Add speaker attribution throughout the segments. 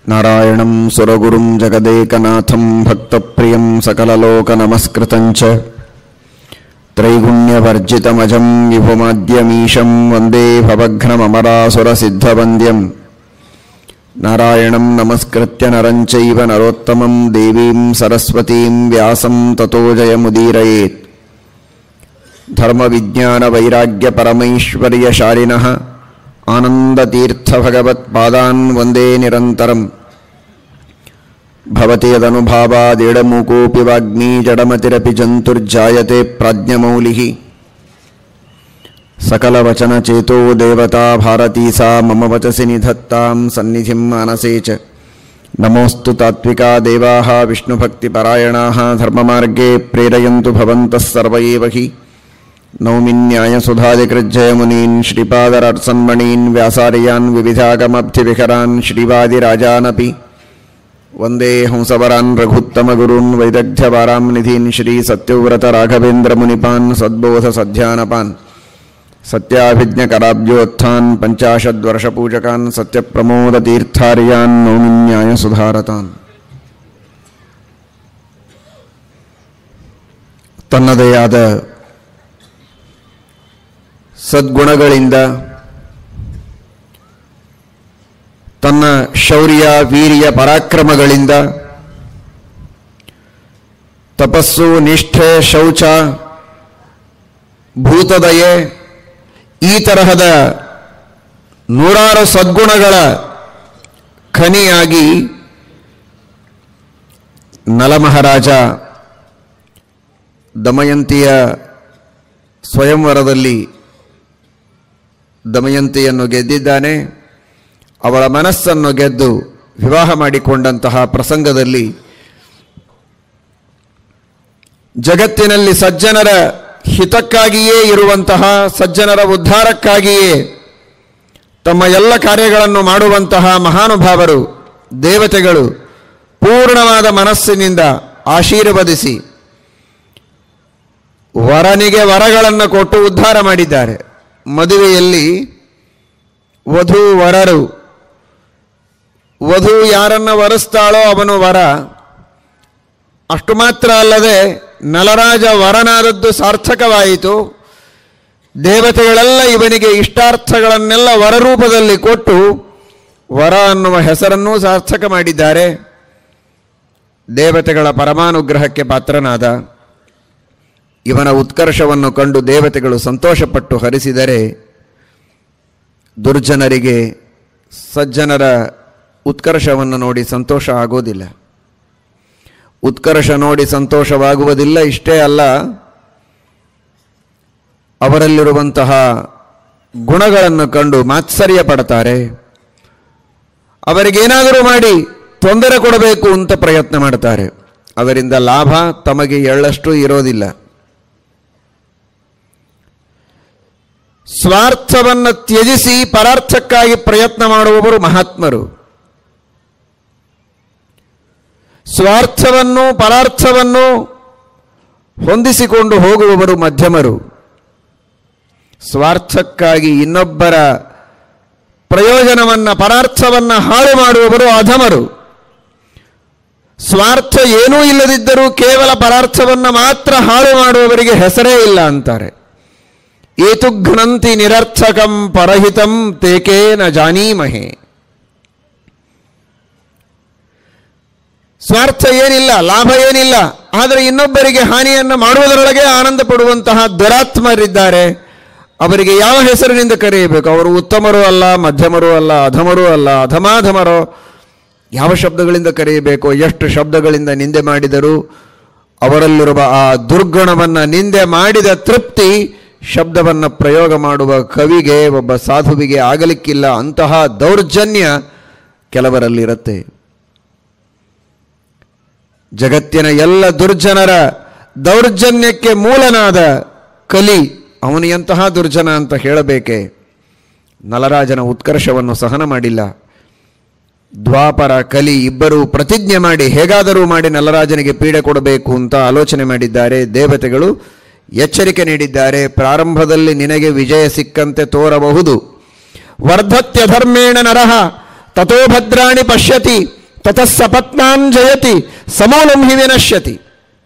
Speaker 1: नारायणं सुरगुरुं जगदेकनाथं भक्तप्रियं सकललोकनमस्कृतं च त्रैगुण्यवर्जितमजं विभुमाद्यमीशं वन्दे भवघ्नममरासुरसिद्धवन्द्यं नारायणं नमस्कृत्य नरं चैव नरोत्तमं देवीं सरस्वतीं व्यासं ततो जयमुदीरयेत् धर्मविज्ञानवैराग्यपरमैश्वर्यशालिनः आनन्दतीर्थभगवत्पादान् वन्दे निरन्तरम् भवति यदनुभावादेडमूकोऽपि वाग्मी जडमतिरपि जन्तुर्जायते प्राज्ञमौलिः सकलवचनचेतो देवता भारती सा मम वचसि निधत्तां सन्निधिं मानसे च नमोऽस्तु तात्विका देवाः विष्णुभक्तिपरायणाः धर्ममार्गे प्रेरयन्तु भवन्तः सर्व एव हि नौमिन्यायसुधादिकृज्जयमुनीन् श्रीपादरत्सन्मणीन् व्यासार्यान् विविधागमब्धिविहरान् श्रीवादिराजानपि वन्दे हंसवरान् रघुत्तमगुरून् वैदग्ध्यवारां निधीन् श्रीसत्यव्रतराघवेन्द्रमुनिपान् सद्बोधसध्यानपान् सत्याभिज्ञकराब्जोत्थान् पञ्चाशद्वर्षपूजकान् सत्यप्रमोदतीर्थार्यान् नौमिन्यायसुधारतान् ತನ್ನದೇ ಆದ ಸದ್ಗುಣಗಳಿಂದ ತನ್ನ ಶೌರ್ಯ ವೀರ್ಯ ಪರಾಕ್ರಮಗಳಿಂದ ತಪಸ್ಸು ನಿಷ್ಠೆ ಶೌಚ ಭೂತದಯೆ ಈ ತರಹದ ನೂರಾರು ಸದ್ಗುಣಗಳ ಖನಿಯಾಗಿ ನಲಮಹಾರಾಜ ದಮಯಂತಿಯ ಸ್ವಯಂವರದಲ್ಲಿ ದಮಯಂತಿಯನ್ನು ಗೆದ್ದಿದ್ದಾನೆ ಅವಳ ಮನಸ್ಸನ್ನು ಗೆದ್ದು ವಿವಾಹ ಮಾಡಿಕೊಂಡಂತಹ ಪ್ರಸಂಗದಲ್ಲಿ ಜಗತ್ತಿನಲ್ಲಿ ಸಜ್ಜನರ ಹಿತಕ್ಕಾಗಿಯೇ ಇರುವಂತಹ ಸಜ್ಜನರ ಉದ್ಧಾರಕ್ಕಾಗಿಯೇ ತಮ್ಮ ಎಲ್ಲ ಕಾರ್ಯಗಳನ್ನು ಮಾಡುವಂತಹ ಮಹಾನುಭಾವರು ದೇವತೆಗಳು ಪೂರ್ಣವಾದ ಮನಸ್ಸಿನಿಂದ ಆಶೀರ್ವದಿಸಿ ವರನಿಗೆ ವರಗಳನ್ನು ಕೊಟ್ಟು ಉದ್ಧಾರ ಮಾಡಿದ್ದಾರೆ ಮದುವೆಯಲ್ಲಿ ವಧು ವರರು ವಧು ಯಾರನ್ನ ವರಿಸ್ತಾಳೋ ಅವನು ವರ ಅಷ್ಟು ಮಾತ್ರ ಅಲ್ಲದೆ ನಲರಾಜ ವರನಾದದ್ದು ಸಾರ್ಥಕವಾಯಿತು ದೇವತೆಗಳೆಲ್ಲ ಇವನಿಗೆ ಇಷ್ಟಾರ್ಥಗಳನ್ನೆಲ್ಲ ವರರೂಪದಲ್ಲಿ ಕೊಟ್ಟು ವರ ಅನ್ನುವ ಹೆಸರನ್ನೂ ಸಾರ್ಥಕ ಮಾಡಿದ್ದಾರೆ ದೇವತೆಗಳ ಪರಮಾನುಗ್ರಹಕ್ಕೆ ಪಾತ್ರನಾದ ಇವನ ಉತ್ಕರ್ಷವನ್ನು ಕಂಡು ದೇವತೆಗಳು ಸಂತೋಷಪಟ್ಟು ಹರಿಸಿದರೆ ದುರ್ಜನರಿಗೆ ಸಜ್ಜನರ ಉತ್ಕರ್ಷವನ್ನು ನೋಡಿ ಸಂತೋಷ ಆಗೋದಿಲ್ಲ ಉತ್ಕರ್ಷ ನೋಡಿ ಸಂತೋಷವಾಗುವುದಿಲ್ಲ ಇಷ್ಟೇ ಅಲ್ಲ ಅವರಲ್ಲಿರುವಂತಹ ಗುಣಗಳನ್ನು ಕಂಡು ಮಾತ್ಸರ್ಯ ಪಡ್ತಾರೆ ಅವರಿಗೇನಾದರೂ ಮಾಡಿ ತೊಂದರೆ ಕೊಡಬೇಕು ಅಂತ ಪ್ರಯತ್ನ ಮಾಡ್ತಾರೆ ಅದರಿಂದ ಲಾಭ ತಮಗೆ ಎಳ್ಳಷ್ಟು ಇರೋದಿಲ್ಲ ಸ್ವಾರ್ಥವನ್ನು ತ್ಯಜಿಸಿ ಪರಾರ್ಥಕ್ಕಾಗಿ ಪ್ರಯತ್ನ ಮಾಡುವವರು ಮಹಾತ್ಮರು ಸ್ವಾರ್ಥವನ್ನು ಪರಾರ್ಥವನ್ನು ಹೊಂದಿಸಿಕೊಂಡು ಹೋಗುವವರು ಮಧ್ಯಮರು ಸ್ವಾರ್ಥಕ್ಕಾಗಿ ಇನ್ನೊಬ್ಬರ ಪ್ರಯೋಜನವನ್ನು ಪರಾರ್ಥವನ್ನು ಹಾಳು ಮಾಡುವವರು ಅಧಮರು ಸ್ವಾರ್ಥ ಏನೂ ಇಲ್ಲದಿದ್ದರೂ ಕೇವಲ ಪರಾರ್ಥವನ್ನು ಮಾತ್ರ ಹಾಳು ಮಾಡುವವರಿಗೆ ಹೆಸರೇ ಇಲ್ಲ ಅಂತಾರೆ ಏತು ಘ್ನಂತಿ ನಿರರ್ಥಕಂ ಪರಹಿತಂ ತೇಕೇ ನ ಜಾನೀಮಹೆ ಸ್ವಾರ್ಥ ಏನಿಲ್ಲ ಲಾಭ ಏನಿಲ್ಲ ಆದರೆ ಇನ್ನೊಬ್ಬರಿಗೆ ಹಾನಿಯನ್ನು ಮಾಡುವುದರೊಳಗೆ ಆನಂದ ಪಡುವಂತಹ ದುರಾತ್ಮರಿದ್ದಾರೆ ಅವರಿಗೆ ಯಾವ ಹೆಸರಿನಿಂದ ಕರೆಯಬೇಕು ಅವರು ಉತ್ತಮರೂ ಅಲ್ಲ ಮಧ್ಯಮರೂ ಅಲ್ಲ ಅಧಮರೂ ಅಲ್ಲ ಅಧಮಾಧಮರೋ ಯಾವ ಶಬ್ದಗಳಿಂದ ಕರೆಯಬೇಕು ಎಷ್ಟು ಶಬ್ದಗಳಿಂದ ನಿಂದೆ ಮಾಡಿದರೂ ಅವರಲ್ಲಿರುವ ಆ ದುರ್ಗುಣವನ್ನು ನಿಂದೆ ಮಾಡಿದ ತೃಪ್ತಿ ಶಬ್ದವನ್ನು ಪ್ರಯೋಗ ಮಾಡುವ ಕವಿಗೆ ಒಬ್ಬ ಸಾಧುವಿಗೆ ಆಗಲಿಕ್ಕಿಲ್ಲ ಅಂತಹ ದೌರ್ಜನ್ಯ ಕೆಲವರಲ್ಲಿರುತ್ತೆ ಜಗತ್ತಿನ ಎಲ್ಲ ದುರ್ಜನರ ದೌರ್ಜನ್ಯಕ್ಕೆ ಮೂಲನಾದ ಕಲಿ ಅವನು ಎಂತಹ ದುರ್ಜನ ಅಂತ ಹೇಳಬೇಕೆ ನಲರಾಜನ ಉತ್ಕರ್ಷವನ್ನು ಸಹನ ಮಾಡಿಲ್ಲ ದ್ವಾಪರ ಕಲಿ ಇಬ್ಬರೂ ಪ್ರತಿಜ್ಞೆ ಮಾಡಿ ಹೇಗಾದರೂ ಮಾಡಿ ನಲರಾಜನಿಗೆ ಪೀಡೆ ಕೊಡಬೇಕು ಅಂತ ಆಲೋಚನೆ ಮಾಡಿದ್ದಾರೆ ದೇವತೆಗಳು ಎಚ್ಚರಿಕೆ ನೀಡಿದ್ದಾರೆ ಪ್ರಾರಂಭದಲ್ಲಿ ನಿನಗೆ ವಿಜಯ ಸಿಕ್ಕಂತೆ ತೋರಬಹುದು ವರ್ಧತ್ಯ ಧರ್ಮೇಣ ನರಹ ತಥೋ ಭದ್ರಾಣಿ ಪಶ್ಯತಿ ತತಃ ಸಪತ್ನಾನ್ ಜಯತಿ ಸಮೂಲಂ ಹಿ ವಿನಶ್ಯತಿ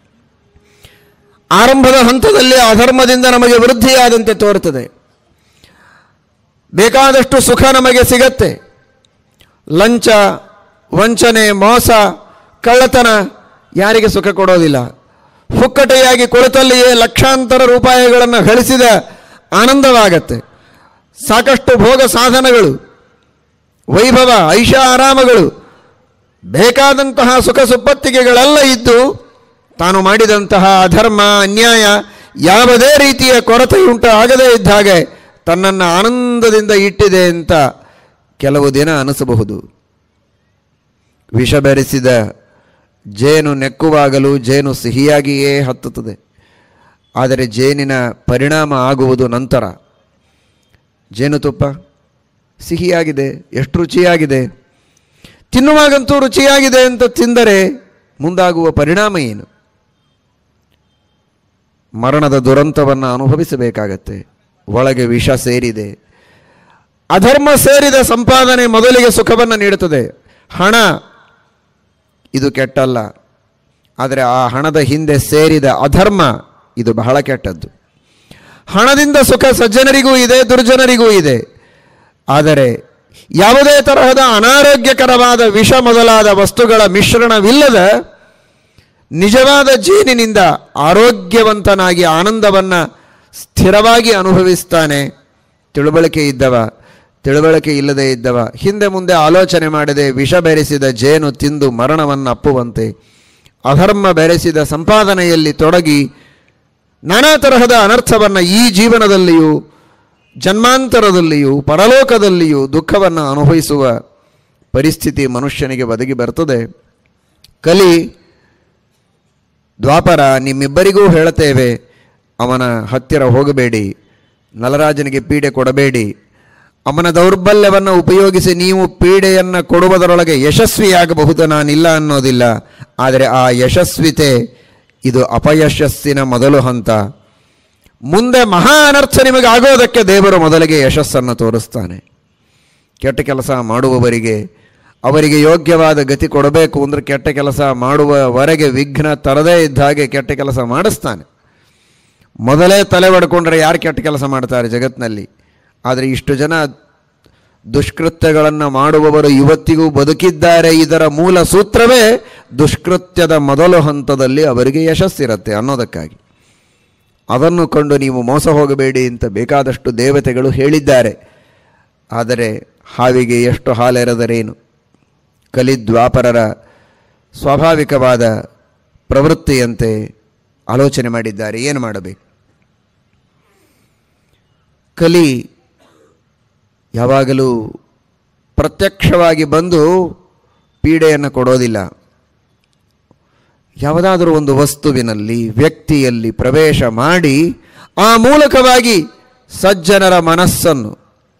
Speaker 1: ಆರಂಭದ ಹಂತದಲ್ಲಿ ಅಧರ್ಮದಿಂದ ನಮಗೆ ವೃದ್ಧಿಯಾದಂತೆ ತೋರುತ್ತದೆ ಬೇಕಾದಷ್ಟು ಸುಖ ನಮಗೆ ಸಿಗತ್ತೆ ಲಂಚ ವಂಚನೆ ಮೋಸ ಕಳ್ಳತನ ಯಾರಿಗೆ ಸುಖ ಕೊಡೋದಿಲ್ಲ ಹುಕ್ಕಟೆಯಾಗಿ ಕೊಳತಲ್ಲಿಯೇ ಲಕ್ಷಾಂತರ ರೂಪಾಯಿಗಳನ್ನು ಗಳಿಸಿದ ಆನಂದವಾಗತ್ತೆ ಸಾಕಷ್ಟು ಭೋಗ ಸಾಧನಗಳು ವೈಭವ ಐಷ ಆರಾಮಗಳು ಬೇಕಾದಂತಹ ಸುಖ ಸುಪ್ಪತ್ತಿಗೆಗಳೆಲ್ಲ ಇದ್ದು ತಾನು ಮಾಡಿದಂತಹ ಅಧರ್ಮ ಅನ್ಯಾಯ ಯಾವುದೇ ರೀತಿಯ ಕೊರತೆಯುಂಟು ಆಗದೇ ಇದ್ದ ಹಾಗೆ ತನ್ನನ್ನು ಆನಂದದಿಂದ ಇಟ್ಟಿದೆ ಅಂತ ಕೆಲವು ದಿನ ಅನಿಸಬಹುದು ವಿಷ ಬೆರೆಸಿದ ಜೇನು ನೆಕ್ಕುವಾಗಲೂ ಜೇನು ಸಿಹಿಯಾಗಿಯೇ ಹತ್ತುತ್ತದೆ ಆದರೆ ಜೇನಿನ ಪರಿಣಾಮ ಆಗುವುದು ನಂತರ ಜೇನುತುಪ್ಪ ಸಿಹಿಯಾಗಿದೆ ಎಷ್ಟು ರುಚಿಯಾಗಿದೆ ತಿನ್ನುವಾಗಂತೂ ರುಚಿಯಾಗಿದೆ ಅಂತ ತಿಂದರೆ ಮುಂದಾಗುವ ಪರಿಣಾಮ ಏನು ಮರಣದ ದುರಂತವನ್ನು ಅನುಭವಿಸಬೇಕಾಗತ್ತೆ ಒಳಗೆ ವಿಷ ಸೇರಿದೆ ಅಧರ್ಮ ಸೇರಿದ ಸಂಪಾದನೆ ಮೊದಲಿಗೆ ಸುಖವನ್ನು ನೀಡುತ್ತದೆ ಹಣ ಇದು ಕೆಟ್ಟಲ್ಲ ಆದರೆ ಆ ಹಣದ ಹಿಂದೆ ಸೇರಿದ ಅಧರ್ಮ ಇದು ಬಹಳ ಕೆಟ್ಟದ್ದು ಹಣದಿಂದ ಸುಖ ಸಜ್ಜನರಿಗೂ ಇದೆ ದುರ್ಜನರಿಗೂ ಇದೆ ಆದರೆ ಯಾವುದೇ ತರಹದ ಅನಾರೋಗ್ಯಕರವಾದ ವಿಷ ಮೊದಲಾದ ವಸ್ತುಗಳ ಮಿಶ್ರಣವಿಲ್ಲದ ನಿಜವಾದ ಜೇನಿನಿಂದ ಆರೋಗ್ಯವಂತನಾಗಿ ಆನಂದವನ್ನು ಸ್ಥಿರವಾಗಿ ಅನುಭವಿಸ್ತಾನೆ ತಿಳುವಳಿಕೆ ಇದ್ದವ ತಿಳುವಳಿಕೆ ಇಲ್ಲದೆ ಇದ್ದವ ಹಿಂದೆ ಮುಂದೆ ಆಲೋಚನೆ ಮಾಡದೆ ವಿಷ ಬೆರೆಸಿದ ಜೇನು ತಿಂದು ಮರಣವನ್ನು ಅಪ್ಪುವಂತೆ ಅಧರ್ಮ ಬೆರೆಸಿದ ಸಂಪಾದನೆಯಲ್ಲಿ ತೊಡಗಿ ನಾನಾ ತರಹದ ಅನರ್ಥವನ್ನು ಈ ಜೀವನದಲ್ಲಿಯೂ ಜನ್ಮಾಂತರದಲ್ಲಿಯೂ ಪರಲೋಕದಲ್ಲಿಯೂ ದುಃಖವನ್ನು ಅನುಭವಿಸುವ ಪರಿಸ್ಥಿತಿ ಮನುಷ್ಯನಿಗೆ ಒದಗಿ ಬರ್ತದೆ ಕಲಿ ದ್ವಾಪರ ನಿಮ್ಮಿಬ್ಬರಿಗೂ ಹೇಳುತ್ತೇವೆ ಅವನ ಹತ್ತಿರ ಹೋಗಬೇಡಿ ನಲರಾಜನಿಗೆ ಪೀಡೆ ಕೊಡಬೇಡಿ ಅವನ ದೌರ್ಬಲ್ಯವನ್ನು ಉಪಯೋಗಿಸಿ ನೀವು ಪೀಡೆಯನ್ನು ಕೊಡುವುದರೊಳಗೆ ಯಶಸ್ವಿಯಾಗಬಹುದು ನಾನಿಲ್ಲ ಅನ್ನೋದಿಲ್ಲ ಆದರೆ ಆ ಯಶಸ್ವಿತೆ ಇದು ಅಪಯಶಸ್ಸಿನ ಮೊದಲು ಹಂತ ಮುಂದೆ ಮಹಾ ಅನರ್ಥ ನಿಮಗೆ ಆಗೋದಕ್ಕೆ ದೇವರು ಮೊದಲಿಗೆ ಯಶಸ್ಸನ್ನು ತೋರಿಸ್ತಾನೆ ಕೆಟ್ಟ ಕೆಲಸ ಮಾಡುವವರಿಗೆ ಅವರಿಗೆ ಯೋಗ್ಯವಾದ ಗತಿ ಕೊಡಬೇಕು ಅಂದರೆ ಕೆಟ್ಟ ಕೆಲಸ ಮಾಡುವವರೆಗೆ ವಿಘ್ನ ತರದೇ ಇದ್ದ ಹಾಗೆ ಕೆಟ್ಟ ಕೆಲಸ ಮಾಡಿಸ್ತಾನೆ ಮೊದಲೇ ತಲೆ ಹೊಡ್ಕೊಂಡ್ರೆ ಯಾರು ಕೆಟ್ಟ ಕೆಲಸ ಮಾಡ್ತಾರೆ ಜಗತ್ತಿನಲ್ಲಿ ಆದರೆ ಇಷ್ಟು ಜನ ದುಷ್ಕೃತ್ಯಗಳನ್ನು ಮಾಡುವವರು ಇವತ್ತಿಗೂ ಬದುಕಿದ್ದಾರೆ ಇದರ ಮೂಲ ಸೂತ್ರವೇ ದುಷ್ಕೃತ್ಯದ ಮೊದಲು ಹಂತದಲ್ಲಿ ಅವರಿಗೆ ಯಶಸ್ಸಿರುತ್ತೆ ಅನ್ನೋದಕ್ಕಾಗಿ ಅದನ್ನು ಕಂಡು ನೀವು ಮೋಸ ಹೋಗಬೇಡಿ ಅಂತ ಬೇಕಾದಷ್ಟು ದೇವತೆಗಳು ಹೇಳಿದ್ದಾರೆ ಆದರೆ ಹಾವಿಗೆ ಎಷ್ಟು ಹಾಲೆರೆದರೇನು ಕಲಿದ್ವಾಪರರ ಸ್ವಾಭಾವಿಕವಾದ ಪ್ರವೃತ್ತಿಯಂತೆ ಆಲೋಚನೆ ಮಾಡಿದ್ದಾರೆ ಏನು ಮಾಡಬೇಕು ಕಲಿ ಯಾವಾಗಲೂ ಪ್ರತ್ಯಕ್ಷವಾಗಿ ಬಂದು ಪೀಡೆಯನ್ನು ಕೊಡೋದಿಲ್ಲ ಯಾವುದಾದರೂ ಒಂದು ವಸ್ತುವಿನಲ್ಲಿ ವ್ಯಕ್ತಿಯಲ್ಲಿ ಪ್ರವೇಶ ಮಾಡಿ ಆ ಮೂಲಕವಾಗಿ ಸಜ್ಜನರ ಮನಸ್ಸನ್ನು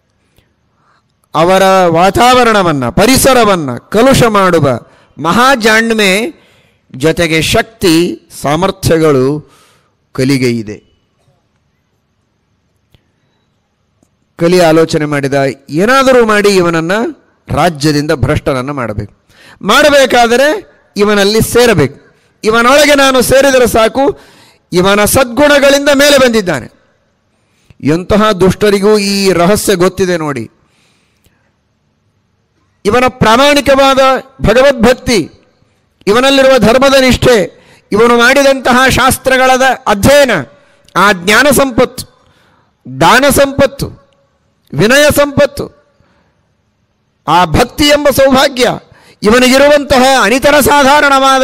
Speaker 1: ಅವರ ವಾತಾವರಣವನ್ನು ಪರಿಸರವನ್ನು ಕಲುಷ ಮಾಡುವ ಮಹಾಜಾಣ್ಮೆ ಜೊತೆಗೆ ಶಕ್ತಿ ಸಾಮರ್ಥ್ಯಗಳು ಕಲಿಗೆ ಇದೆ ಕಲಿ ಆಲೋಚನೆ ಮಾಡಿದ ಏನಾದರೂ ಮಾಡಿ ಇವನನ್ನು ರಾಜ್ಯದಿಂದ ಭ್ರಷ್ಟನನ್ನು ಮಾಡಬೇಕು ಮಾಡಬೇಕಾದರೆ ಇವನಲ್ಲಿ ಸೇರಬೇಕು ಇವನೊಳಗೆ ನಾನು ಸೇರಿದರೆ ಸಾಕು ಇವನ ಸದ್ಗುಣಗಳಿಂದ ಮೇಲೆ ಬಂದಿದ್ದಾನೆ ಎಂತಹ ದುಷ್ಟರಿಗೂ ಈ ರಹಸ್ಯ ಗೊತ್ತಿದೆ ನೋಡಿ ಇವನ ಪ್ರಾಮಾಣಿಕವಾದ ಭಗವದ್ಭಕ್ತಿ ಇವನಲ್ಲಿರುವ ಧರ್ಮದ ನಿಷ್ಠೆ ಇವನು ಮಾಡಿದಂತಹ ಶಾಸ್ತ್ರಗಳ ಅಧ್ಯಯನ ಆ ಜ್ಞಾನ ಸಂಪತ್ತು ದಾನ ಸಂಪತ್ತು ವಿನಯ ಸಂಪತ್ತು ಆ ಭಕ್ತಿ ಎಂಬ ಸೌಭಾಗ್ಯ ಇವನಿಗಿರುವಂತಹ ಅನಿತರ ಸಾಧಾರಣವಾದ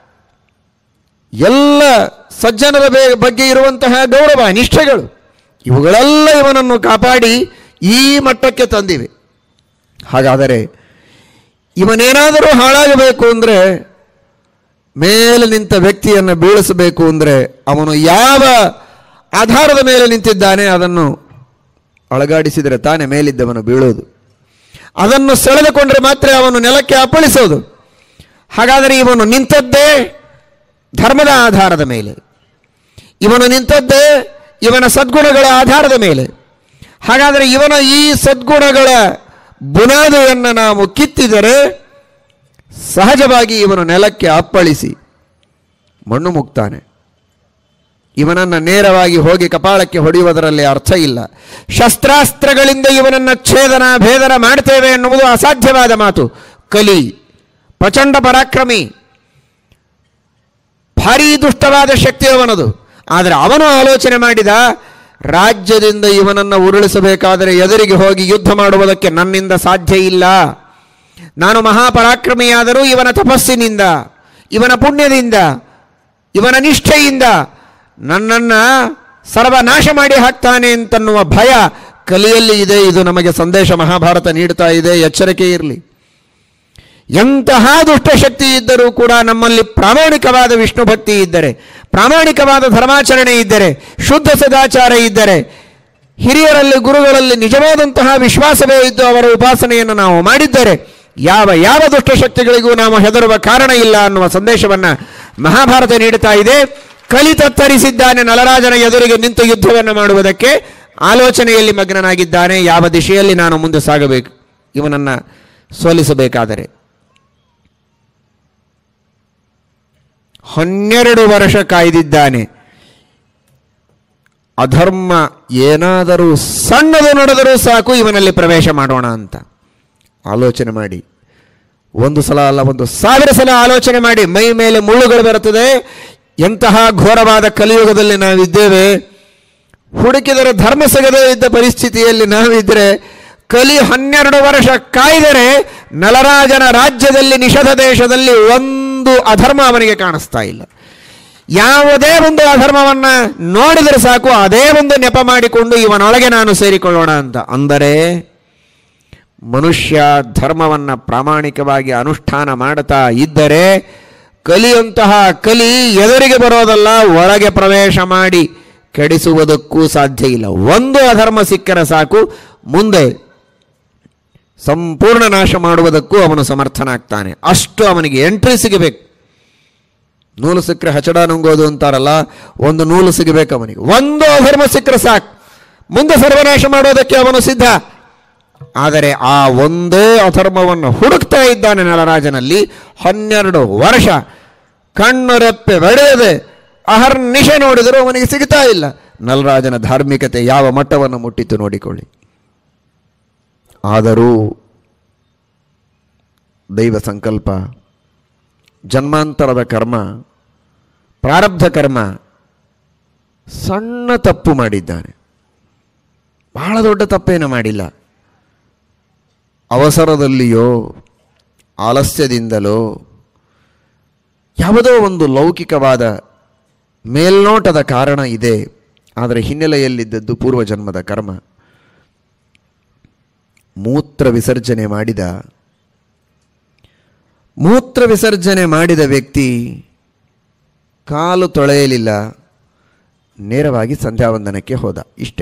Speaker 1: ಎಲ್ಲ ಸಜ್ಜನರ ಬೆ- ಬಗ್ಗೆ ಇರುವಂತಹ ಗೌರವ ನಿಷ್ಠೆಗಳು ಇವುಗಳೆಲ್ಲ ಇವನನ್ನು ಕಾಪಾಡಿ ಈ ಮಟ್ಟಕ್ಕೆ ತಂದಿವೆ ಹಾಗಾದರೆ ಇವನೇನಾದರೂ ಹಾಳಾಗಬೇಕು ಅಂದರೆ ಮೇಲೆ ನಿಂತ ವ್ಯಕ್ತಿಯನ್ನು ಬೀಳಿಸಬೇಕು ಅಂದರೆ ಅವನು ಯಾವ ಆಧಾರದ ಮೇಲೆ ನಿಂತಿದ್ದಾನೆ ಅದನ್ನು ಅಳಗಾಡಿಸಿದರೆ ತಾನೇ ಮೇಲಿದ್ದವನು ಬೀಳೋದು ಅದನ್ನು ಸೆಳೆದುಕೊಂಡ್ರೆ ಮಾತ್ರ ಅವನು ನೆಲಕ್ಕೆ ಅಪ್ಪಳಿಸೋದು ಹಾಗಾದರೆ ಇವನು ನಿಂತದ್ದೇ ಧರ್ಮದ ಆಧಾರದ ಮೇಲೆ ಇವನು ನಿಂತದ್ದೇ ಇವನ ಸದ್ಗುಣಗಳ ಆಧಾರದ ಮೇಲೆ ಹಾಗಾದರೆ ಇವನ ಈ ಸದ್ಗುಣಗಳ ಬುನಾದಿಯನ್ನು ನಾವು ಕಿತ್ತಿದರೆ ಸಹಜವಾಗಿ ಇವನು ನೆಲಕ್ಕೆ ಅಪ್ಪಳಿಸಿ ಮಣ್ಣು ಮುಗ್ತಾನೆ ಇವನನ್ನು ನೇರವಾಗಿ ಹೋಗಿ ಕಪಾಳಕ್ಕೆ ಹೊಡೆಯುವುದರಲ್ಲಿ ಅರ್ಥ ಇಲ್ಲ ಶಸ್ತ್ರಾಸ್ತ್ರಗಳಿಂದ ಇವನನ್ನು ಛೇದನ ಭೇದನ ಮಾಡ್ತೇವೆ ಎನ್ನುವುದು ಅಸಾಧ್ಯವಾದ ಮಾತು ಕಲಿ ಪ್ರಚಂಡ ಪರಾಕ್ರಮಿ ಭಾರೀ ದುಷ್ಟವಾದ ಶಕ್ತಿ ಅವನದು ಆದರೆ ಅವನು ಆಲೋಚನೆ ಮಾಡಿದ ರಾಜ್ಯದಿಂದ ಇವನನ್ನು ಉರುಳಿಸಬೇಕಾದರೆ ಎದುರಿಗೆ ಹೋಗಿ ಯುದ್ಧ ಮಾಡುವುದಕ್ಕೆ ನನ್ನಿಂದ ಸಾಧ್ಯ ಇಲ್ಲ ನಾನು ಮಹಾಪರಾಕ್ರಮಿಯಾದರೂ ಇವನ ತಪಸ್ಸಿನಿಂದ ಇವನ ಪುಣ್ಯದಿಂದ ಇವನ ನಿಷ್ಠೆಯಿಂದ ನನ್ನನ್ನು ಸರ್ವನಾಶ ಮಾಡಿ ಹಾಕ್ತಾನೆ ಅಂತನ್ನುವ ಭಯ ಕಲಿಯಲ್ಲಿ ಇದೆ ಇದು ನಮಗೆ ಸಂದೇಶ ಮಹಾಭಾರತ ನೀಡ್ತಾ ಇದೆ ಎಚ್ಚರಿಕೆ ಇರಲಿ ಎಂತಹ ದುಷ್ಟಶಕ್ತಿ ಇದ್ದರೂ ಕೂಡ ನಮ್ಮಲ್ಲಿ ಪ್ರಾಮಾಣಿಕವಾದ ವಿಷ್ಣು ಭಕ್ತಿ ಇದ್ದರೆ ಪ್ರಾಮಾಣಿಕವಾದ ಧರ್ಮಾಚರಣೆ ಇದ್ದರೆ ಶುದ್ಧ ಸದಾಚಾರ ಇದ್ದರೆ ಹಿರಿಯರಲ್ಲಿ ಗುರುಗಳಲ್ಲಿ ನಿಜವಾದಂತಹ ವಿಶ್ವಾಸವೇ ಇದ್ದು ಅವರ ಉಪಾಸನೆಯನ್ನು ನಾವು ಮಾಡಿದ್ದರೆ ಯಾವ ಯಾವ ದುಷ್ಟಶಕ್ತಿಗಳಿಗೂ ನಾವು ಹೆದರುವ ಕಾರಣ ಇಲ್ಲ ಅನ್ನುವ ಸಂದೇಶವನ್ನು ಮಹಾಭಾರತ ನೀಡುತ್ತಾ ಇದೆ ಕಲಿ ತತ್ತರಿಸಿದ್ದಾನೆ ನಲರಾಜನ ಎದುರಿಗೆ ನಿಂತು ಯುದ್ಧವನ್ನು ಮಾಡುವುದಕ್ಕೆ ಆಲೋಚನೆಯಲ್ಲಿ ಮಗ್ನನಾಗಿದ್ದಾನೆ ಯಾವ ದಿಶೆಯಲ್ಲಿ ನಾನು ಮುಂದೆ ಸಾಗಬೇಕು ಇವನನ್ನು ಸೋಲಿಸಬೇಕಾದರೆ ಹನ್ನೆರಡು ವರ್ಷ ಕಾಯ್ದಿದ್ದಾನೆ ಅಧರ್ಮ ಏನಾದರೂ ಸಣ್ಣದು ನಡೆದರೂ ಸಾಕು ಇವನಲ್ಲಿ ಪ್ರವೇಶ ಮಾಡೋಣ ಅಂತ ಆಲೋಚನೆ ಮಾಡಿ ಒಂದು ಸಲ ಅಲ್ಲ ಒಂದು ಸಾವಿರ ಸಲ ಆಲೋಚನೆ ಮಾಡಿ ಮೈ ಮೇಲೆ ಮುಳ್ಳುಗಳು ಬರುತ್ತದೆ ಎಂತಹ ಘೋರವಾದ ಕಲಿಯುಗದಲ್ಲಿ ನಾವಿದ್ದೇವೆ ಹುಡುಕಿದರೆ ಧರ್ಮ ಸಿಗದೇ ಇದ್ದ ಪರಿಸ್ಥಿತಿಯಲ್ಲಿ ನಾವಿದ್ದರೆ ಕಲಿ ಹನ್ನೆರಡು ವರ್ಷ ಕಾಯ್ದರೆ ನಲರಾಜನ ರಾಜ್ಯದಲ್ಲಿ ನಿಷಧ ದೇಶದಲ್ಲಿ ಒಂದು ಅಧರ್ಮ ಅವನಿಗೆ ಕಾಣಿಸ್ತಾ ಇಲ್ಲ ಯಾವುದೇ ಒಂದು ಅಧರ್ಮವನ್ನು ನೋಡಿದರೆ ಸಾಕು ಅದೇ ಒಂದು ನೆಪ ಮಾಡಿಕೊಂಡು ಇವನೊಳಗೆ ನಾನು ಸೇರಿಕೊಳ್ಳೋಣ ಅಂತ ಅಂದರೆ ಮನುಷ್ಯ ಧರ್ಮವನ್ನು ಪ್ರಾಮಾಣಿಕವಾಗಿ ಅನುಷ್ಠಾನ ಮಾಡುತ್ತಾ ಇದ್ದರೆ ಕಲಿಯಂತಹ ಕಲಿ ಎದುರಿಗೆ ಬರೋದಲ್ಲ ಒಳಗೆ ಪ್ರವೇಶ ಮಾಡಿ ಕೆಡಿಸುವುದಕ್ಕೂ ಸಾಧ್ಯ ಇಲ್ಲ ಒಂದು ಅಧರ್ಮ ಸಿಕ್ಕರೆ ಸಾಕು ಮುಂದೆ ಸಂಪೂರ್ಣ ನಾಶ ಮಾಡುವುದಕ್ಕೂ ಅವನು ಸಮರ್ಥನಾಗ್ತಾನೆ ಅಷ್ಟು ಅವನಿಗೆ ಎಂಟ್ರಿ ಸಿಗಬೇಕು ನೂಲು ಸಿಕ್ಕರೆ ಹಚಡ ನುಂಗೋದು ಅಂತಾರಲ್ಲ ಒಂದು ನೂಲು ಸಿಗಬೇಕು ಅವನಿಗೆ ಒಂದು ಅಧರ್ಮ ಸಿಕ್ಕರೆ ಸಾಕು ಮುಂದೆ ಸರ್ವನಾಶ ಮಾಡೋದಕ್ಕೆ ಅವನು ಸಿದ್ಧ ಆದರೆ ಆ ಒಂದೇ ಅಧರ್ಮವನ್ನು ಹುಡುಕ್ತಾ ಇದ್ದಾನೆ ನಳರಾಜನಲ್ಲಿ ಹನ್ನೆರಡು ವರ್ಷ ಕಣ್ಣು ರೆಪ್ಪೆ ಬೆಳೆಯದೆ ಅಹರ್ನಿಶ ನೋಡಿದರೂ ಅವನಿಗೆ ಸಿಗ್ತಾ ಇಲ್ಲ ನಲರಾಜನ ಧಾರ್ಮಿಕತೆ ಯಾವ ಮಟ್ಟವನ್ನು ಮುಟ್ಟಿತು ನೋಡಿಕೊಳ್ಳಿ ಆದರೂ ದೈವ ಸಂಕಲ್ಪ ಜನ್ಮಾಂತರದ ಕರ್ಮ ಪ್ರಾರಬ್ಧ ಕರ್ಮ ಸಣ್ಣ ತಪ್ಪು ಮಾಡಿದ್ದಾನೆ ಬಹಳ ದೊಡ್ಡ ತಪ್ಪೇನು ಮಾಡಿಲ್ಲ ಅವಸರದಲ್ಲಿಯೋ ಆಲಸ್ಯದಿಂದಲೋ ಯಾವುದೋ ಒಂದು ಲೌಕಿಕವಾದ ಮೇಲ್ನೋಟದ ಕಾರಣ ಇದೆ ಆದರೆ ಹಿನ್ನೆಲೆಯಲ್ಲಿದ್ದದ್ದು ಪೂರ್ವಜನ್ಮದ ಕರ್ಮ ಮೂತ್ರ ವಿಸರ್ಜನೆ ಮಾಡಿದ ಮೂತ್ರ ವಿಸರ್ಜನೆ ಮಾಡಿದ ವ್ಯಕ್ತಿ ಕಾಲು ತೊಳೆಯಲಿಲ್ಲ ನೇರವಾಗಿ ಸಂಧ್ಯಾವಂದನಕ್ಕೆ ಹೋದ ಇಷ್ಟೇ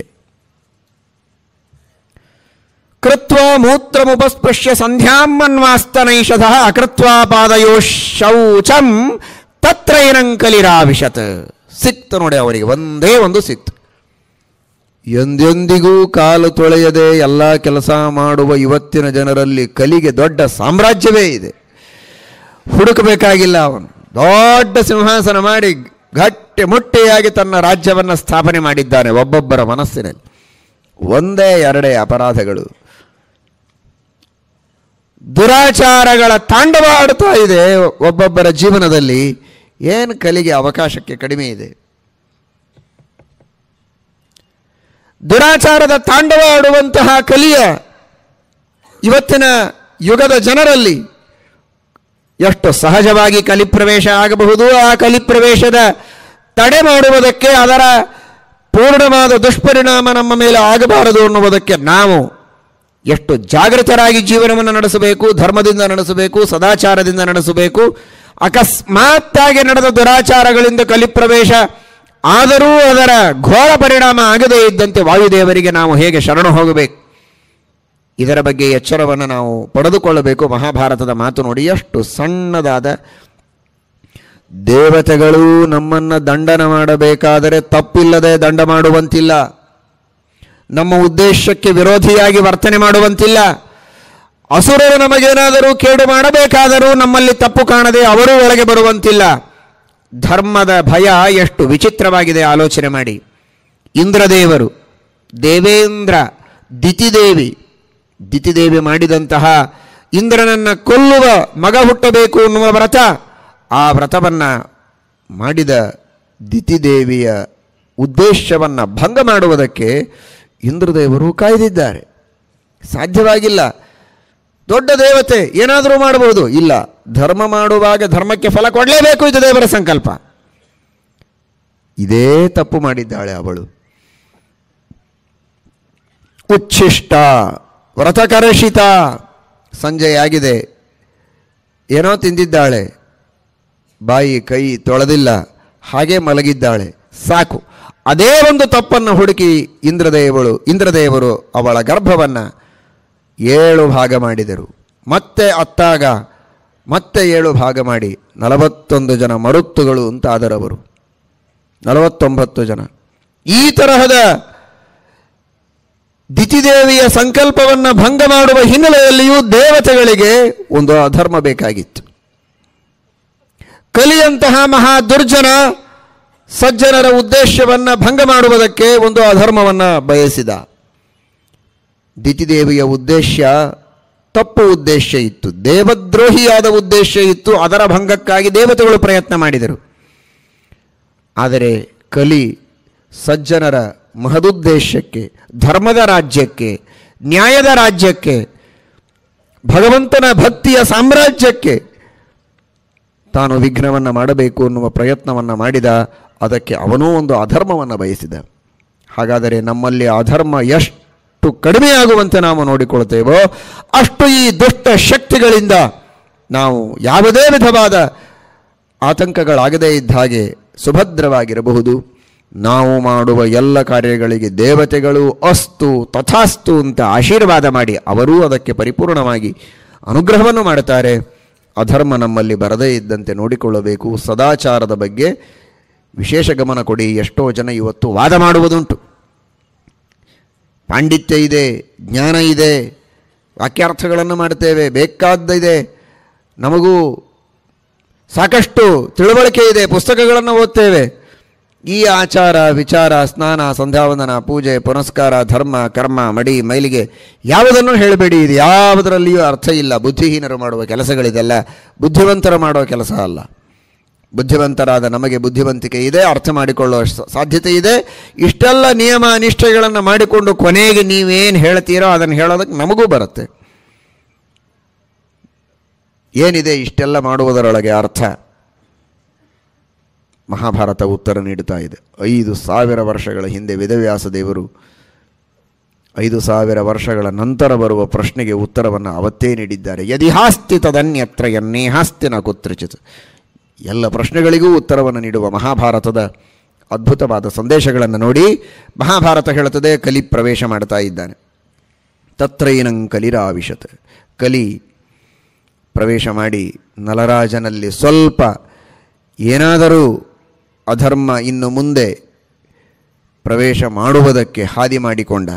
Speaker 1: ಕೃತ್ವ ಮೂತ್ರಮುಪಸ್ಪೃಶ್ಯ ಸಂಧ್ಯಾಮನ್ವಾಸ್ತನೈಷಧ ಅಕೃತ್ವಾ ಪಾದಯೋ ಶೌಚಂ ತತ್ರ ಏನಂಕಲಿರಾವಿಶತ್ ಸಿಕ್ತು ನೋಡಿ ಅವರಿಗೆ ಒಂದೇ ಒಂದು ಸಿಕ್ತು ಎಂದೆಂದಿಗೂ ಕಾಲು ತೊಳೆಯದೆ ಎಲ್ಲ ಕೆಲಸ ಮಾಡುವ ಇವತ್ತಿನ ಜನರಲ್ಲಿ ಕಲಿಗೆ ದೊಡ್ಡ ಸಾಮ್ರಾಜ್ಯವೇ ಇದೆ ಹುಡುಕಬೇಕಾಗಿಲ್ಲ ಅವನು ದೊಡ್ಡ ಸಿಂಹಾಸನ ಮಾಡಿ ಗಟ್ಟಿ ಮುಟ್ಟಿಯಾಗಿ ತನ್ನ ರಾಜ್ಯವನ್ನು ಸ್ಥಾಪನೆ ಮಾಡಿದ್ದಾನೆ ಒಬ್ಬೊಬ್ಬರ ಮನಸ್ಸಿನಲ್ಲಿ ಒಂದೇ ಎರಡೇ ಅಪರಾಧಗಳು ದುರಾಚಾರಗಳ ತಾಂಡವ ಆಡ್ತಾ ಇದೆ ಒಬ್ಬೊಬ್ಬರ ಜೀವನದಲ್ಲಿ ಏನು ಕಲಿಗೆ ಅವಕಾಶಕ್ಕೆ ಕಡಿಮೆ ಇದೆ ದುರಾಚಾರದ ತಾಂಡವ ಆಡುವಂತಹ ಕಲಿಯ ಇವತ್ತಿನ ಯುಗದ ಜನರಲ್ಲಿ ಎಷ್ಟು ಸಹಜವಾಗಿ ಕಲಿಪ್ರವೇಶ ಆಗಬಹುದು ಆ ಕಲಿಪ್ರವೇಶದ ತಡೆ ಮಾಡುವುದಕ್ಕೆ ಅದರ ಪೂರ್ಣವಾದ ದುಷ್ಪರಿಣಾಮ ನಮ್ಮ ಮೇಲೆ ಆಗಬಾರದು ಅನ್ನುವುದಕ್ಕೆ ನಾವು ಎಷ್ಟು ಜಾಗೃತರಾಗಿ ಜೀವನವನ್ನು ನಡೆಸಬೇಕು ಧರ್ಮದಿಂದ ನಡೆಸಬೇಕು ಸದಾಚಾರದಿಂದ ನಡೆಸಬೇಕು ಅಕಸ್ಮಾತ್ತಾಗಿ ನಡೆದ ದುರಾಚಾರಗಳಿಂದ ಕಲಿಪ್ರವೇಶ ಆದರೂ ಅದರ ಘೋರ ಪರಿಣಾಮ ಆಗದೇ ಇದ್ದಂತೆ ವಾಯುದೇವರಿಗೆ ನಾವು ಹೇಗೆ ಶರಣ ಹೋಗಬೇಕು ಇದರ ಬಗ್ಗೆ ಎಚ್ಚರವನ್ನು ನಾವು ಪಡೆದುಕೊಳ್ಳಬೇಕು ಮಹಾಭಾರತದ ಮಾತು ನೋಡಿ ಎಷ್ಟು ಸಣ್ಣದಾದ ದೇವತೆಗಳು ನಮ್ಮನ್ನು ದಂಡನ ಮಾಡಬೇಕಾದರೆ ತಪ್ಪಿಲ್ಲದೆ ದಂಡ ಮಾಡುವಂತಿಲ್ಲ ನಮ್ಮ ಉದ್ದೇಶಕ್ಕೆ ವಿರೋಧಿಯಾಗಿ ವರ್ತನೆ ಮಾಡುವಂತಿಲ್ಲ ಅಸುರರು ನಮಗೇನಾದರೂ ಕೇಡು ಮಾಡಬೇಕಾದರೂ ನಮ್ಮಲ್ಲಿ ತಪ್ಪು ಕಾಣದೆ ಅವರು ಒಳಗೆ ಬರುವಂತಿಲ್ಲ ಧರ್ಮದ ಭಯ ಎಷ್ಟು ವಿಚಿತ್ರವಾಗಿದೆ ಆಲೋಚನೆ ಮಾಡಿ ಇಂದ್ರದೇವರು ದೇವೇಂದ್ರ ದಿತಿದೇವಿ ದಿತಿದೇವಿ ಮಾಡಿದಂತಹ ಇಂದ್ರನನ್ನು ಕೊಲ್ಲುವ ಮಗ ಹುಟ್ಟಬೇಕು ಎನ್ನುವ ವ್ರತ ಆ ವ್ರತವನ್ನು ಮಾಡಿದ ದಿತಿದೇವಿಯ ಉದ್ದೇಶವನ್ನು ಭಂಗ ಮಾಡುವುದಕ್ಕೆ ಇಂದ್ರದೇವರು ಕಾಯ್ದಿದ್ದಾರೆ ಸಾಧ್ಯವಾಗಿಲ್ಲ ದೊಡ್ಡ ದೇವತೆ ಏನಾದರೂ ಮಾಡಬಹುದು ಇಲ್ಲ ಧರ್ಮ ಮಾಡುವಾಗ ಧರ್ಮಕ್ಕೆ ಫಲ ಕೊಡಲೇಬೇಕು ಇದು ದೇವರ ಸಂಕಲ್ಪ ಇದೇ ತಪ್ಪು ಮಾಡಿದ್ದಾಳೆ ಅವಳು ಉಚ್ಛಿಷ್ಟ ವ್ರತಕರಷಿತ ಸಂಜೆ ಆಗಿದೆ ಏನೋ ತಿಂದಿದ್ದಾಳೆ ಬಾಯಿ ಕೈ ತೊಳೆದಿಲ್ಲ ಹಾಗೆ ಮಲಗಿದ್ದಾಳೆ ಸಾಕು ಅದೇ ಒಂದು ತಪ್ಪನ್ನು ಹುಡುಕಿ ಇಂದ್ರದೇವಳು ಇಂದ್ರದೇವರು ಅವಳ ಗರ್ಭವನ್ನು ಏಳು ಭಾಗ ಮಾಡಿದರು ಮತ್ತೆ ಅತ್ತಾಗ ಮತ್ತೆ ಏಳು ಭಾಗ ಮಾಡಿ ನಲವತ್ತೊಂದು ಜನ ಮರುತ್ತುಗಳು ಅಂತಾದರವರು ನಲವತ್ತೊಂಬತ್ತು ಜನ ಈ ತರಹದ ದಿತಿದೇವಿಯ ಸಂಕಲ್ಪವನ್ನು ಭಂಗ ಮಾಡುವ ಹಿನ್ನೆಲೆಯಲ್ಲಿಯೂ ದೇವತೆಗಳಿಗೆ ಒಂದು ಅಧರ್ಮ ಬೇಕಾಗಿತ್ತು ಕಲಿಯಂತಹ ಮಹಾ ದುರ್ಜನ ಸಜ್ಜನರ ಉದ್ದೇಶವನ್ನು ಭಂಗ ಮಾಡುವುದಕ್ಕೆ ಒಂದು ಅಧರ್ಮವನ್ನು ಬಯಸಿದ ದಿತಿದೇವಿಯ ಉದ್ದೇಶ ತಪ್ಪು ಉದ್ದೇಶ ಇತ್ತು ದೇವದ್ರೋಹಿಯಾದ ಉದ್ದೇಶ ಇತ್ತು ಅದರ ಭಂಗಕ್ಕಾಗಿ ದೇವತೆಗಳು ಪ್ರಯತ್ನ ಮಾಡಿದರು ಆದರೆ ಕಲಿ ಸಜ್ಜನರ ಮಹದುದ್ದೇಶಕ್ಕೆ ಧರ್ಮದ ರಾಜ್ಯಕ್ಕೆ ನ್ಯಾಯದ ರಾಜ್ಯಕ್ಕೆ ಭಗವಂತನ ಭಕ್ತಿಯ ಸಾಮ್ರಾಜ್ಯಕ್ಕೆ ತಾನು ವಿಘ್ನವನ್ನು ಮಾಡಬೇಕು ಅನ್ನುವ ಪ್ರಯತ್ನವನ್ನು ಮಾಡಿದ ಅದಕ್ಕೆ ಅವನೂ ಒಂದು ಅಧರ್ಮವನ್ನು ಬಯಸಿದ ಹಾಗಾದರೆ ನಮ್ಮಲ್ಲಿ ಅಧರ್ಮ ಎಷ್ಟು ಕಡಿಮೆಯಾಗುವಂತೆ ನಾವು ನೋಡಿಕೊಳ್ತೇವೋ ಅಷ್ಟು ಈ ದುಷ್ಟ ಶಕ್ತಿಗಳಿಂದ ನಾವು ಯಾವುದೇ ವಿಧವಾದ ಆತಂಕಗಳಾಗದೇ ಇದ್ದ ಹಾಗೆ ಸುಭದ್ರವಾಗಿರಬಹುದು ನಾವು ಮಾಡುವ ಎಲ್ಲ ಕಾರ್ಯಗಳಿಗೆ ದೇವತೆಗಳು ಅಸ್ತು ತಥಾಸ್ತು ಅಂತ ಆಶೀರ್ವಾದ ಮಾಡಿ ಅವರೂ ಅದಕ್ಕೆ ಪರಿಪೂರ್ಣವಾಗಿ ಅನುಗ್ರಹವನ್ನು ಮಾಡುತ್ತಾರೆ ಅಧರ್ಮ ನಮ್ಮಲ್ಲಿ ಬರದೇ ಇದ್ದಂತೆ ನೋಡಿಕೊಳ್ಳಬೇಕು ಸದಾಚಾರದ ಬಗ್ಗೆ ವಿಶೇಷ ಗಮನ ಕೊಡಿ ಎಷ್ಟೋ ಜನ ಇವತ್ತು ವಾದ ಮಾಡುವುದುಂಟು ಪಾಂಡಿತ್ಯ ಇದೆ ಜ್ಞಾನ ಇದೆ ವಾಕ್ಯಾರ್ಥಗಳನ್ನು ಮಾಡ್ತೇವೆ ಬೇಕಾದ್ದಿದೆ ನಮಗೂ ಸಾಕಷ್ಟು ತಿಳುವಳಿಕೆ ಇದೆ ಪುಸ್ತಕಗಳನ್ನು ಓದ್ತೇವೆ ಈ ಆಚಾರ ವಿಚಾರ ಸ್ನಾನ ಸಂಧ್ಯಾವಂದನ ಪೂಜೆ ಪುನಸ್ಕಾರ ಧರ್ಮ ಕರ್ಮ ಮಡಿ ಮೈಲಿಗೆ ಯಾವುದನ್ನು ಹೇಳಬೇಡಿ ಇದು ಯಾವುದರಲ್ಲಿಯೂ ಅರ್ಥ ಇಲ್ಲ ಬುದ್ಧಿಹೀನರು ಮಾಡುವ ಕೆಲಸಗಳಿದೆಲ್ಲ ಬುದ್ಧಿವಂತರ ಮಾಡುವ ಕೆಲಸ ಅಲ್ಲ ಬುದ್ಧಿವಂತರಾದ ನಮಗೆ ಬುದ್ಧಿವಂತಿಕೆ ಇದೆ ಅರ್ಥ ಮಾಡಿಕೊಳ್ಳುವ ಸ- ಸಾಧ್ಯತೆ ಇದೆ ಇಷ್ಟೆಲ್ಲ ನಿಯಮ ನಿಷ್ಠೆಗಳನ್ನು ಮಾಡಿಕೊಂಡು ಕೊನೆಗೆ ನೀವೇನು ಹೇಳ್ತೀರೋ ಅದನ್ನು ಹೇಳೋದಕ್ಕೆ ನಮಗೂ ಬರುತ್ತೆ ಏನಿದೆ ಇಷ್ಟೆಲ್ಲ ಮಾಡುವುದರೊಳಗೆ ಅರ್ಥ ಮಹಾಭಾರತ ಉತ್ತರ ನೀಡುತ್ತಾ ಇದೆ ಐದು ಸಾವಿರ ವರ್ಷಗಳ ಹಿಂದೆ ವೇದವ್ಯಾಸ ದೇವರು ಐದು ಸಾವಿರ ವರ್ಷಗಳ ನಂತರ ಬರುವ ಪ್ರಶ್ನೆಗೆ ಉತ್ತರವನ್ನು ಅವತ್ತೇ ನೀಡಿದ್ದಾರೆ ಯದಿಹಾಸ್ತಿ ತದನ್ಯತ್ರ ಯನ್ನೇಹಾಸ್ತಿ ನ ಕುತ್ರಚಿತ್ ಎಲ್ಲ ಪ್ರಶ್ನೆಗಳಿಗೂ ಉತ್ತರವನ್ನು ನೀಡುವ ಮಹಾಭಾರತದ ಅದ್ಭುತವಾದ ಸಂದೇಶಗಳನ್ನು ನೋಡಿ ಮಹಾಭಾರತ ಹೇಳುತ್ತದೆ ಕಲಿ ಪ್ರವೇಶ ಮಾಡ್ತಾ ಇದ್ದಾನೆ ತತ್ರೈನಂ ಕಲಿರಾವಿಶತ್ ಕಲಿ ಪ್ರವೇಶ ಮಾಡಿ ನಲರಾಜನಲ್ಲಿ ಸ್ವಲ್ಪ ಏನಾದರೂ ಅಧರ್ಮ ಇನ್ನು ಮುಂದೆ ಪ್ರವೇಶ ಮಾಡುವುದಕ್ಕೆ ಹಾದಿ ಮಾಡಿಕೊಂಡ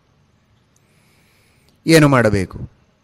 Speaker 1: ಏನು ಮಾಡಬೇಕು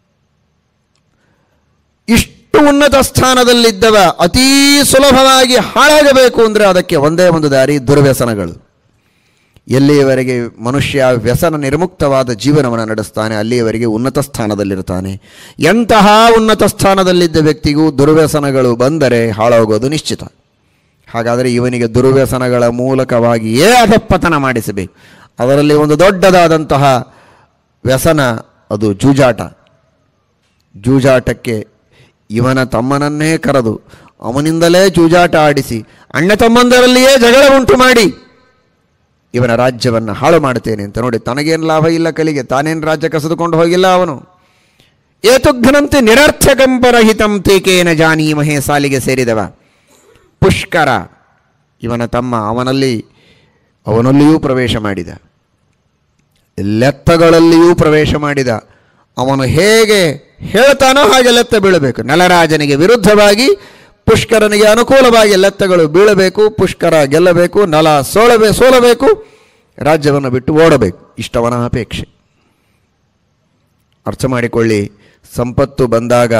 Speaker 1: ಇಷ್ಟು ಉನ್ನತ ಸ್ಥಾನದಲ್ಲಿದ್ದವ ಅತೀ ಸುಲಭವಾಗಿ ಹಾಳಾಗಬೇಕು ಅಂದರೆ ಅದಕ್ಕೆ ಒಂದೇ ಒಂದು ದಾರಿ ದುರ್ವ್ಯಸನಗಳು ಎಲ್ಲಿಯವರೆಗೆ ಮನುಷ್ಯ ವ್ಯಸನ ನಿರ್ಮುಕ್ತವಾದ ಜೀವನವನ್ನು ನಡೆಸ್ತಾನೆ ಅಲ್ಲಿಯವರೆಗೆ ಉನ್ನತ ಸ್ಥಾನದಲ್ಲಿರ್ತಾನೆ ಎಂತಹ ಉನ್ನತ ಸ್ಥಾನದಲ್ಲಿದ್ದ ವ್ಯಕ್ತಿಗೂ ದುರ್ವ್ಯಸನಗಳು ಬಂದರೆ ಹಾಳಾಗೋದು ನಿಶ್ಚಿತ ಹಾಗಾದರೆ ಇವನಿಗೆ ದುರ್ವ್ಯಸನಗಳ ಮೂಲಕವಾಗಿಯೇ ಅಧಪ್ಪತನ ಮಾಡಿಸಬೇಕು ಅದರಲ್ಲಿ ಒಂದು ದೊಡ್ಡದಾದಂತಹ ವ್ಯಸನ ಅದು ಜೂಜಾಟ ಜೂಜಾಟಕ್ಕೆ ಇವನ ತಮ್ಮನನ್ನೇ ಕರೆದು ಅವನಿಂದಲೇ ಜೂಜಾಟ ಆಡಿಸಿ ಅಣ್ಣ ತಮ್ಮಂದರಲ್ಲಿಯೇ ಜಗಳ ಉಂಟು ಮಾಡಿ ಇವನ ರಾಜ್ಯವನ್ನು ಹಾಳು ಮಾಡ್ತೇನೆ ಅಂತ ನೋಡಿ ತನಗೇನು ಲಾಭ ಇಲ್ಲ ಕಲಿಗೆ ತಾನೇನು ರಾಜ್ಯ ಕಸಿದುಕೊಂಡು ಹೋಗಿಲ್ಲ ಅವನು ಏತುಘ್ನಂತೆ ನಿರರ್ಥಕಂಪರಹಿತಂ ತೇಕೇನ ಜಾನೀಮಹೇ ಸಾಲಿಗೆ ಸೇರಿದವ ಪುಷ್ಕರ ಇವನ ತಮ್ಮ ಅವನಲ್ಲಿ ಅವನಲ್ಲಿಯೂ ಪ್ರವೇಶ ಮಾಡಿದ ಲೆತ್ತಗಳಲ್ಲಿಯೂ ಪ್ರವೇಶ ಮಾಡಿದ ಅವನು ಹೇಗೆ ಹೇಳ್ತಾನೋ ಹಾಗೆ ಲೆತ್ತ ಬೀಳಬೇಕು ನಲರಾಜನಿಗೆ ವಿರುದ್ಧವಾಗಿ ಪುಷ್ಕರನಿಗೆ ಅನುಕೂಲವಾಗಿ ಲೆತ್ತಗಳು ಬೀಳಬೇಕು ಪುಷ್ಕರ ಗೆಲ್ಲಬೇಕು ನಲ ಸೋಲಬೇ ಸೋಲಬೇಕು ರಾಜ್ಯವನ್ನು ಬಿಟ್ಟು ಓಡಬೇಕು ಇಷ್ಟವನ ಅಪೇಕ್ಷೆ ಅರ್ಥ ಮಾಡಿಕೊಳ್ಳಿ ಸಂಪತ್ತು ಬಂದಾಗ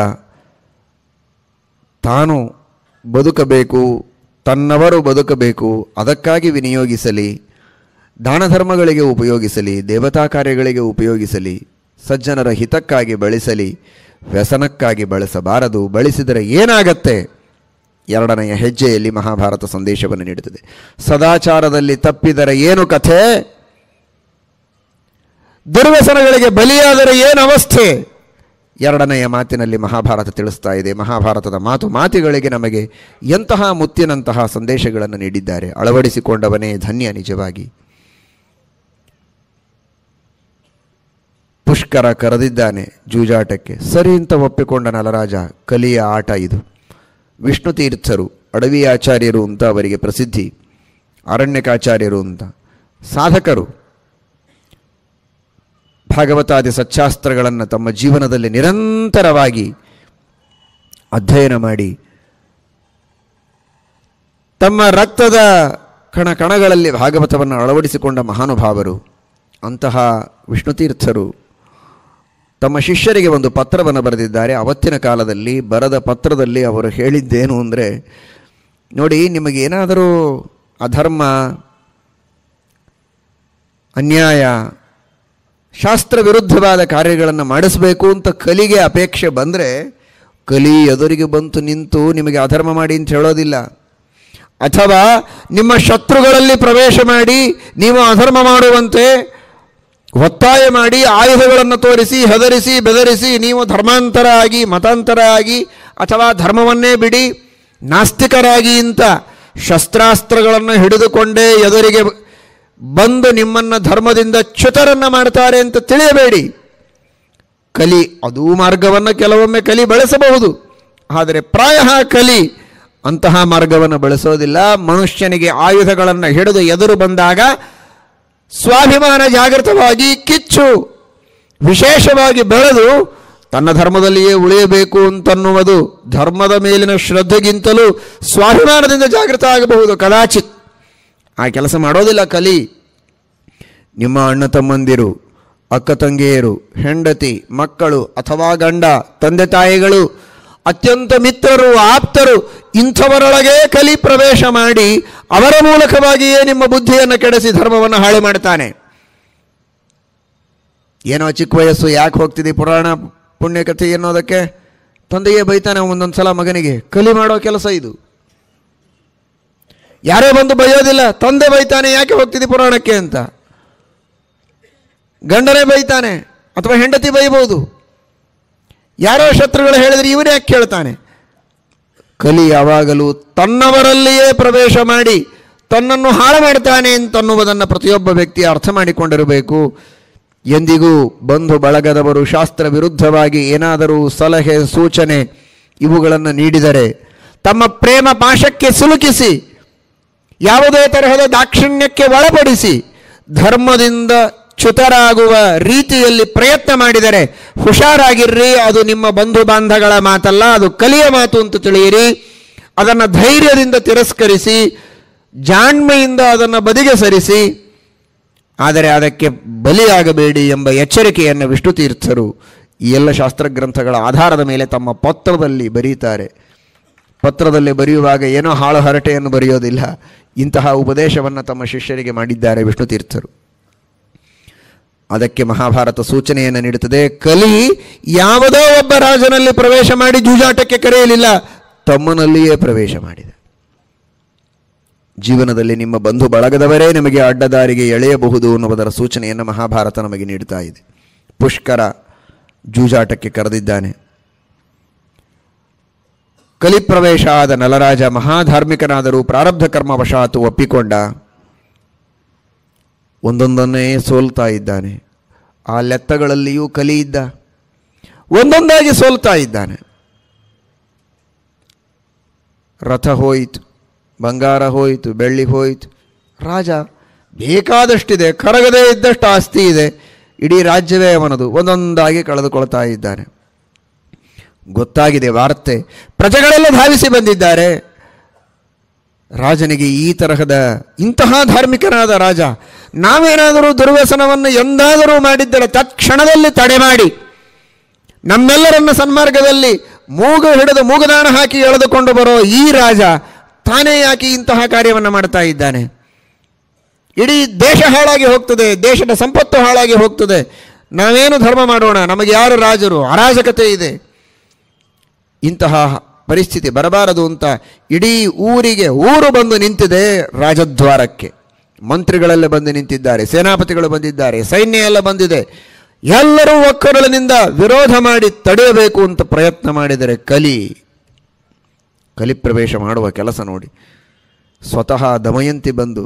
Speaker 1: ತಾನು ಬದುಕಬೇಕು ತನ್ನವರು ಬದುಕಬೇಕು ಅದಕ್ಕಾಗಿ ವಿನಿಯೋಗಿಸಲಿ ದಾನ ಧರ್ಮಗಳಿಗೆ ಉಪಯೋಗಿಸಲಿ ದೇವತಾ ಕಾರ್ಯಗಳಿಗೆ ಉಪಯೋಗಿಸಲಿ ಸಜ್ಜನರ ಹಿತಕ್ಕಾಗಿ ಬಳಸಲಿ ವ್ಯಸನಕ್ಕಾಗಿ ಬಳಸಬಾರದು ಬಳಸಿದರೆ ಏನಾಗತ್ತೆ ಎರಡನೆಯ ಹೆಜ್ಜೆಯಲ್ಲಿ ಮಹಾಭಾರತ ಸಂದೇಶವನ್ನು ನೀಡುತ್ತದೆ ಸದಾಚಾರದಲ್ಲಿ ತಪ್ಪಿದರೆ ಏನು ಕಥೆ ದುರ್ವ್ಯಸನಗಳಿಗೆ ಬಲಿಯಾದರೆ ಏನು ಅವಸ್ಥೆ ಎರಡನೆಯ ಮಾತಿನಲ್ಲಿ ಮಹಾಭಾರತ ತಿಳಿಸ್ತಾ ಇದೆ ಮಹಾಭಾರತದ ಮಾತು ಮಾತುಗಳಿಗೆ ನಮಗೆ ಎಂತಹ ಮುತ್ತಿನಂತಹ ಸಂದೇಶಗಳನ್ನು ನೀಡಿದ್ದಾರೆ ಅಳವಡಿಸಿಕೊಂಡವನೇ ಧನ್ಯ ನಿಜವಾಗಿ ಪುಷ್ಕರ ಕರೆದಿದ್ದಾನೆ ಜೂಜಾಟಕ್ಕೆ ಸರಿ ಅಂತ ಒಪ್ಪಿಕೊಂಡ ನಲರಾಜ ಕಲಿಯ ಆಟ ಇದು ವಿಷ್ಣು ತೀರ್ಥರು ಅಡವಿ ಆಚಾರ್ಯರು ಅಂತ ಅವರಿಗೆ ಪ್ರಸಿದ್ಧಿ ಅರಣ್ಯಕಾಚಾರ್ಯರು ಅಂತ ಸಾಧಕರು ಭಾಗವತಾದಿ ಸಚ್ಚಾಸ್ತ್ರಗಳನ್ನು ತಮ್ಮ ಜೀವನದಲ್ಲಿ ನಿರಂತರವಾಗಿ ಅಧ್ಯಯನ ಮಾಡಿ ತಮ್ಮ ರಕ್ತದ ಕಣ ಕಣಗಳಲ್ಲಿ ಭಾಗವತವನ್ನು ಅಳವಡಿಸಿಕೊಂಡ ಮಹಾನುಭಾವರು ಅಂತಹ ವಿಷ್ಣುತೀರ್ಥರು ತಮ್ಮ ಶಿಷ್ಯರಿಗೆ ಒಂದು ಪತ್ರವನ್ನು ಬರೆದಿದ್ದಾರೆ ಅವತ್ತಿನ ಕಾಲದಲ್ಲಿ ಬರದ ಪತ್ರದಲ್ಲಿ ಅವರು ಹೇಳಿದ್ದೇನು ಅಂದರೆ ನೋಡಿ ನಿಮಗೇನಾದರೂ ಅಧರ್ಮ ಅನ್ಯಾಯ ಶಾಸ್ತ್ರ ವಿರುದ್ಧವಾದ ಕಾರ್ಯಗಳನ್ನು ಮಾಡಿಸಬೇಕು ಅಂತ ಕಲಿಗೆ ಅಪೇಕ್ಷೆ ಬಂದರೆ ಕಲಿ ಎದುರಿಗೆ ಬಂತು ನಿಂತು ನಿಮಗೆ ಅಧರ್ಮ ಮಾಡಿ ಅಂತ ಹೇಳೋದಿಲ್ಲ ಅಥವಾ ನಿಮ್ಮ ಶತ್ರುಗಳಲ್ಲಿ ಪ್ರವೇಶ ಮಾಡಿ ನೀವು ಅಧರ್ಮ ಮಾಡುವಂತೆ ಒತ್ತಾಯ ಮಾಡಿ ಆಯುಧಗಳನ್ನು ತೋರಿಸಿ ಹೆದರಿಸಿ ಬೆದರಿಸಿ ನೀವು ಧರ್ಮಾಂತರ ಆಗಿ ಮತಾಂತರ ಆಗಿ ಅಥವಾ ಧರ್ಮವನ್ನೇ ಬಿಡಿ ನಾಸ್ತಿಕರಾಗಿ ಅಂತ ಶಸ್ತ್ರಾಸ್ತ್ರಗಳನ್ನು ಹಿಡಿದುಕೊಂಡೇ ಎದುರಿಗೆ ಬಂದು ನಿಮ್ಮನ್ನು ಧರ್ಮದಿಂದ ಚ್ಯುತರನ್ನು ಮಾಡ್ತಾರೆ ಅಂತ ತಿಳಿಯಬೇಡಿ ಕಲಿ ಅದೂ ಮಾರ್ಗವನ್ನು ಕೆಲವೊಮ್ಮೆ ಕಲಿ ಬಳಸಬಹುದು ಆದರೆ ಪ್ರಾಯ ಕಲಿ ಅಂತಹ ಮಾರ್ಗವನ್ನು ಬಳಸೋದಿಲ್ಲ ಮನುಷ್ಯನಿಗೆ ಆಯುಧಗಳನ್ನು ಹಿಡಿದು ಎದುರು ಬಂದಾಗ ಸ್ವಾಭಿಮಾನ ಜಾಗೃತವಾಗಿ ಕಿಚ್ಚು ವಿಶೇಷವಾಗಿ ಬೆಳೆದು ತನ್ನ ಧರ್ಮದಲ್ಲಿಯೇ ಉಳಿಯಬೇಕು ಅಂತನ್ನುವುದು ಧರ್ಮದ ಮೇಲಿನ ಶ್ರದ್ಧೆಗಿಂತಲೂ ಸ್ವಾಭಿಮಾನದಿಂದ ಜಾಗೃತ ಆಗಬಹುದು ಕದಾಚಿತ್ ಆ ಕೆಲಸ ಮಾಡೋದಿಲ್ಲ ಕಲಿ ನಿಮ್ಮ ಅಣ್ಣ ತಮ್ಮಂದಿರು ಅಕ್ಕ ತಂಗಿಯರು ಹೆಂಡತಿ ಮಕ್ಕಳು ಅಥವಾ ಗಂಡ ತಂದೆ ತಾಯಿಗಳು ಅತ್ಯಂತ ಮಿತ್ರರು ಆಪ್ತರು ಇಂಥವರೊಳಗೆ ಕಲಿ ಪ್ರವೇಶ ಮಾಡಿ ಅವರ ಮೂಲಕವಾಗಿಯೇ ನಿಮ್ಮ ಬುದ್ಧಿಯನ್ನು ಕೆಡಿಸಿ ಧರ್ಮವನ್ನು ಹಾಳು ಮಾಡ್ತಾನೆ ಏನೋ ಚಿಕ್ಕ ವಯಸ್ಸು ಯಾಕೆ ಹೋಗ್ತಿದೆ ಪುರಾಣ ಪುಣ್ಯಕಥೆ ಅನ್ನೋದಕ್ಕೆ ತಂದೆಯೇ ಬೈತಾನೆ ಒಂದೊಂದು ಸಲ ಮಗನಿಗೆ ಕಲಿ ಮಾಡೋ ಕೆಲಸ ಇದು ಯಾರೇ ಬಂದು ಬೈಯೋದಿಲ್ಲ ತಂದೆ ಬೈತಾನೆ ಯಾಕೆ ಹೋಗ್ತಿದ್ದಿ ಪುರಾಣಕ್ಕೆ ಅಂತ ಗಂಡನೇ ಬೈತಾನೆ ಅಥವಾ ಹೆಂಡತಿ ಬೈಬೋದು ಯಾರೋ ಶತ್ರುಗಳು ಹೇಳಿದ್ರೆ ಇವನೇ ಯಾಕೆ ಕೇಳ್ತಾನೆ ಕಲಿ ಯಾವಾಗಲೂ ತನ್ನವರಲ್ಲಿಯೇ ಪ್ರವೇಶ ಮಾಡಿ ತನ್ನನ್ನು ಹಾಳು ಮಾಡ್ತಾನೆ ಅಂತನ್ನುವುದನ್ನು ಪ್ರತಿಯೊಬ್ಬ ವ್ಯಕ್ತಿ ಅರ್ಥ ಮಾಡಿಕೊಂಡಿರಬೇಕು ಎಂದಿಗೂ ಬಂಧು ಬಳಗದವರು ಶಾಸ್ತ್ರ ವಿರುದ್ಧವಾಗಿ ಏನಾದರೂ ಸಲಹೆ ಸೂಚನೆ ಇವುಗಳನ್ನು ನೀಡಿದರೆ ತಮ್ಮ ಪ್ರೇಮ ಪಾಶಕ್ಕೆ ಸಿಲುಕಿಸಿ ಯಾವುದೇ ತರಹದ ದಾಕ್ಷಿಣ್ಯಕ್ಕೆ ಒಳಪಡಿಸಿ ಧರ್ಮದಿಂದ ಚ್ಯುತರಾಗುವ ರೀತಿಯಲ್ಲಿ ಪ್ರಯತ್ನ ಮಾಡಿದರೆ ಹುಷಾರಾಗಿರ್ರಿ ಅದು ನಿಮ್ಮ ಬಂಧು ಬಾಂಧಗಳ ಮಾತಲ್ಲ ಅದು ಕಲಿಯ ಮಾತು ಅಂತ ತಿಳಿಯಿರಿ ಅದನ್ನು ಧೈರ್ಯದಿಂದ ತಿರಸ್ಕರಿಸಿ ಜಾಣ್ಮೆಯಿಂದ ಅದನ್ನು ಬದಿಗೆ ಸರಿಸಿ ಆದರೆ ಅದಕ್ಕೆ ಬಲಿಯಾಗಬೇಡಿ ಎಂಬ ಎಚ್ಚರಿಕೆಯನ್ನು ವಿಷ್ಣು ತೀರ್ಥರು ಈ ಎಲ್ಲ ಶಾಸ್ತ್ರಗ್ರಂಥಗಳ ಆಧಾರದ ಮೇಲೆ ತಮ್ಮ ಪತ್ರದಲ್ಲಿ ಬರೀತಾರೆ ಪತ್ರದಲ್ಲಿ ಬರೆಯುವಾಗ ಏನೋ ಹಾಳು ಹರಟೆಯನ್ನು ಬರೆಯೋದಿಲ್ಲ ಇಂತಹ ಉಪದೇಶವನ್ನು ತಮ್ಮ ಶಿಷ್ಯರಿಗೆ ಮಾಡಿದ್ದಾರೆ ವಿಷ್ಣು ತೀರ್ಥರು ಅದಕ್ಕೆ ಮಹಾಭಾರತ ಸೂಚನೆಯನ್ನು ನೀಡುತ್ತದೆ ಕಲಿ ಯಾವುದೋ ಒಬ್ಬ ರಾಜನಲ್ಲಿ ಪ್ರವೇಶ ಮಾಡಿ ಜೂಜಾಟಕ್ಕೆ ಕರೆಯಲಿಲ್ಲ ತಮ್ಮನಲ್ಲಿಯೇ ಪ್ರವೇಶ ಮಾಡಿದೆ ಜೀವನದಲ್ಲಿ ನಿಮ್ಮ ಬಂಧು ಬಳಗದವರೇ ನಿಮಗೆ ಅಡ್ಡದಾರಿಗೆ ಎಳೆಯಬಹುದು ಅನ್ನುವುದರ ಸೂಚನೆಯನ್ನು ಮಹಾಭಾರತ ನಮಗೆ ನೀಡ್ತಾ ಇದೆ ಪುಷ್ಕರ ಜೂಜಾಟಕ್ಕೆ ಕರೆದಿದ್ದಾನೆ ಕಲಿಪ್ರವೇಶ ಆದ ನಲರಾಜ ಮಹಾಧಾರ್ಮಿಕನಾದರೂ ಪ್ರಾರಬ್ಧ ಕರ್ಮವಶಾತು ಒಪ್ಪಿಕೊಂಡ ಒಂದೊಂದನ್ನೇ ಸೋಲ್ತಾ ಇದ್ದಾನೆ ಆ ಲೆತ್ತಗಳಲ್ಲಿಯೂ ಕಲಿ ಇದ್ದ ಒಂದೊಂದಾಗಿ ಸೋಲ್ತಾ ಇದ್ದಾನೆ ರಥ ಹೋಯಿತು ಬಂಗಾರ ಹೋಯಿತು ಬೆಳ್ಳಿ ಹೋಯಿತು ರಾಜ ಬೇಕಾದಷ್ಟಿದೆ ಕರಗದೇ ಇದ್ದಷ್ಟು ಆಸ್ತಿ ಇದೆ ಇಡೀ ರಾಜ್ಯವೇ ಅವನದು ಒಂದೊಂದಾಗಿ ಕಳೆದುಕೊಳ್ತಾ ಇದ್ದಾನೆ ಗೊತ್ತಾಗಿದೆ ವಾರ್ತೆ ಪ್ರಜೆಗಳೆಲ್ಲ ಧಾವಿಸಿ ಬಂದಿದ್ದಾರೆ ರಾಜನಿಗೆ ಈ ತರಹದ ಇಂತಹ ಧಾರ್ಮಿಕನಾದ ರಾಜ ನಾವೇನಾದರೂ ದುರ್ವ್ಯಸನವನ್ನು ಎಂದಾದರೂ ಮಾಡಿದ್ದರೆ ತತ್ಕ್ಷಣದಲ್ಲಿ ತಡೆ ಮಾಡಿ ನಮ್ಮೆಲ್ಲರನ್ನ ಸನ್ಮಾರ್ಗದಲ್ಲಿ ಮೂಗು ಹಿಡಿದು ಮೂಗುದಾಣ ಹಾಕಿ ಎಳೆದುಕೊಂಡು ಬರೋ ಈ ರಾಜ ತಾನೇ ಯಾಕೆ ಇಂತಹ ಕಾರ್ಯವನ್ನು ಮಾಡ್ತಾ ಇದ್ದಾನೆ ಇಡೀ ದೇಶ ಹಾಳಾಗಿ ಹೋಗ್ತದೆ ದೇಶದ ಸಂಪತ್ತು ಹಾಳಾಗಿ ಹೋಗ್ತದೆ ನಾವೇನು ಧರ್ಮ ಮಾಡೋಣ ನಮಗೆ ಯಾರು ರಾಜರು ಅರಾಜಕತೆ ಇದೆ ಇಂತಹ ಪರಿಸ್ಥಿತಿ ಬರಬಾರದು ಅಂತ ಇಡೀ ಊರಿಗೆ ಊರು ಬಂದು ನಿಂತಿದೆ ರಾಜದ್ವಾರಕ್ಕೆ ಮಂತ್ರಿಗಳೆಲ್ಲ ಬಂದು ನಿಂತಿದ್ದಾರೆ ಸೇನಾಪತಿಗಳು ಬಂದಿದ್ದಾರೆ ಸೈನ್ಯ ಎಲ್ಲ ಬಂದಿದೆ ಎಲ್ಲರೂ ಒಕ್ಕರಳಿನಿಂದ ವಿರೋಧ ಮಾಡಿ ತಡೆಯಬೇಕು ಅಂತ ಪ್ರಯತ್ನ ಮಾಡಿದರೆ ಕಲಿ ಕಲಿ ಪ್ರವೇಶ ಮಾಡುವ ಕೆಲಸ ನೋಡಿ ಸ್ವತಃ ದಮಯಂತಿ ಬಂದು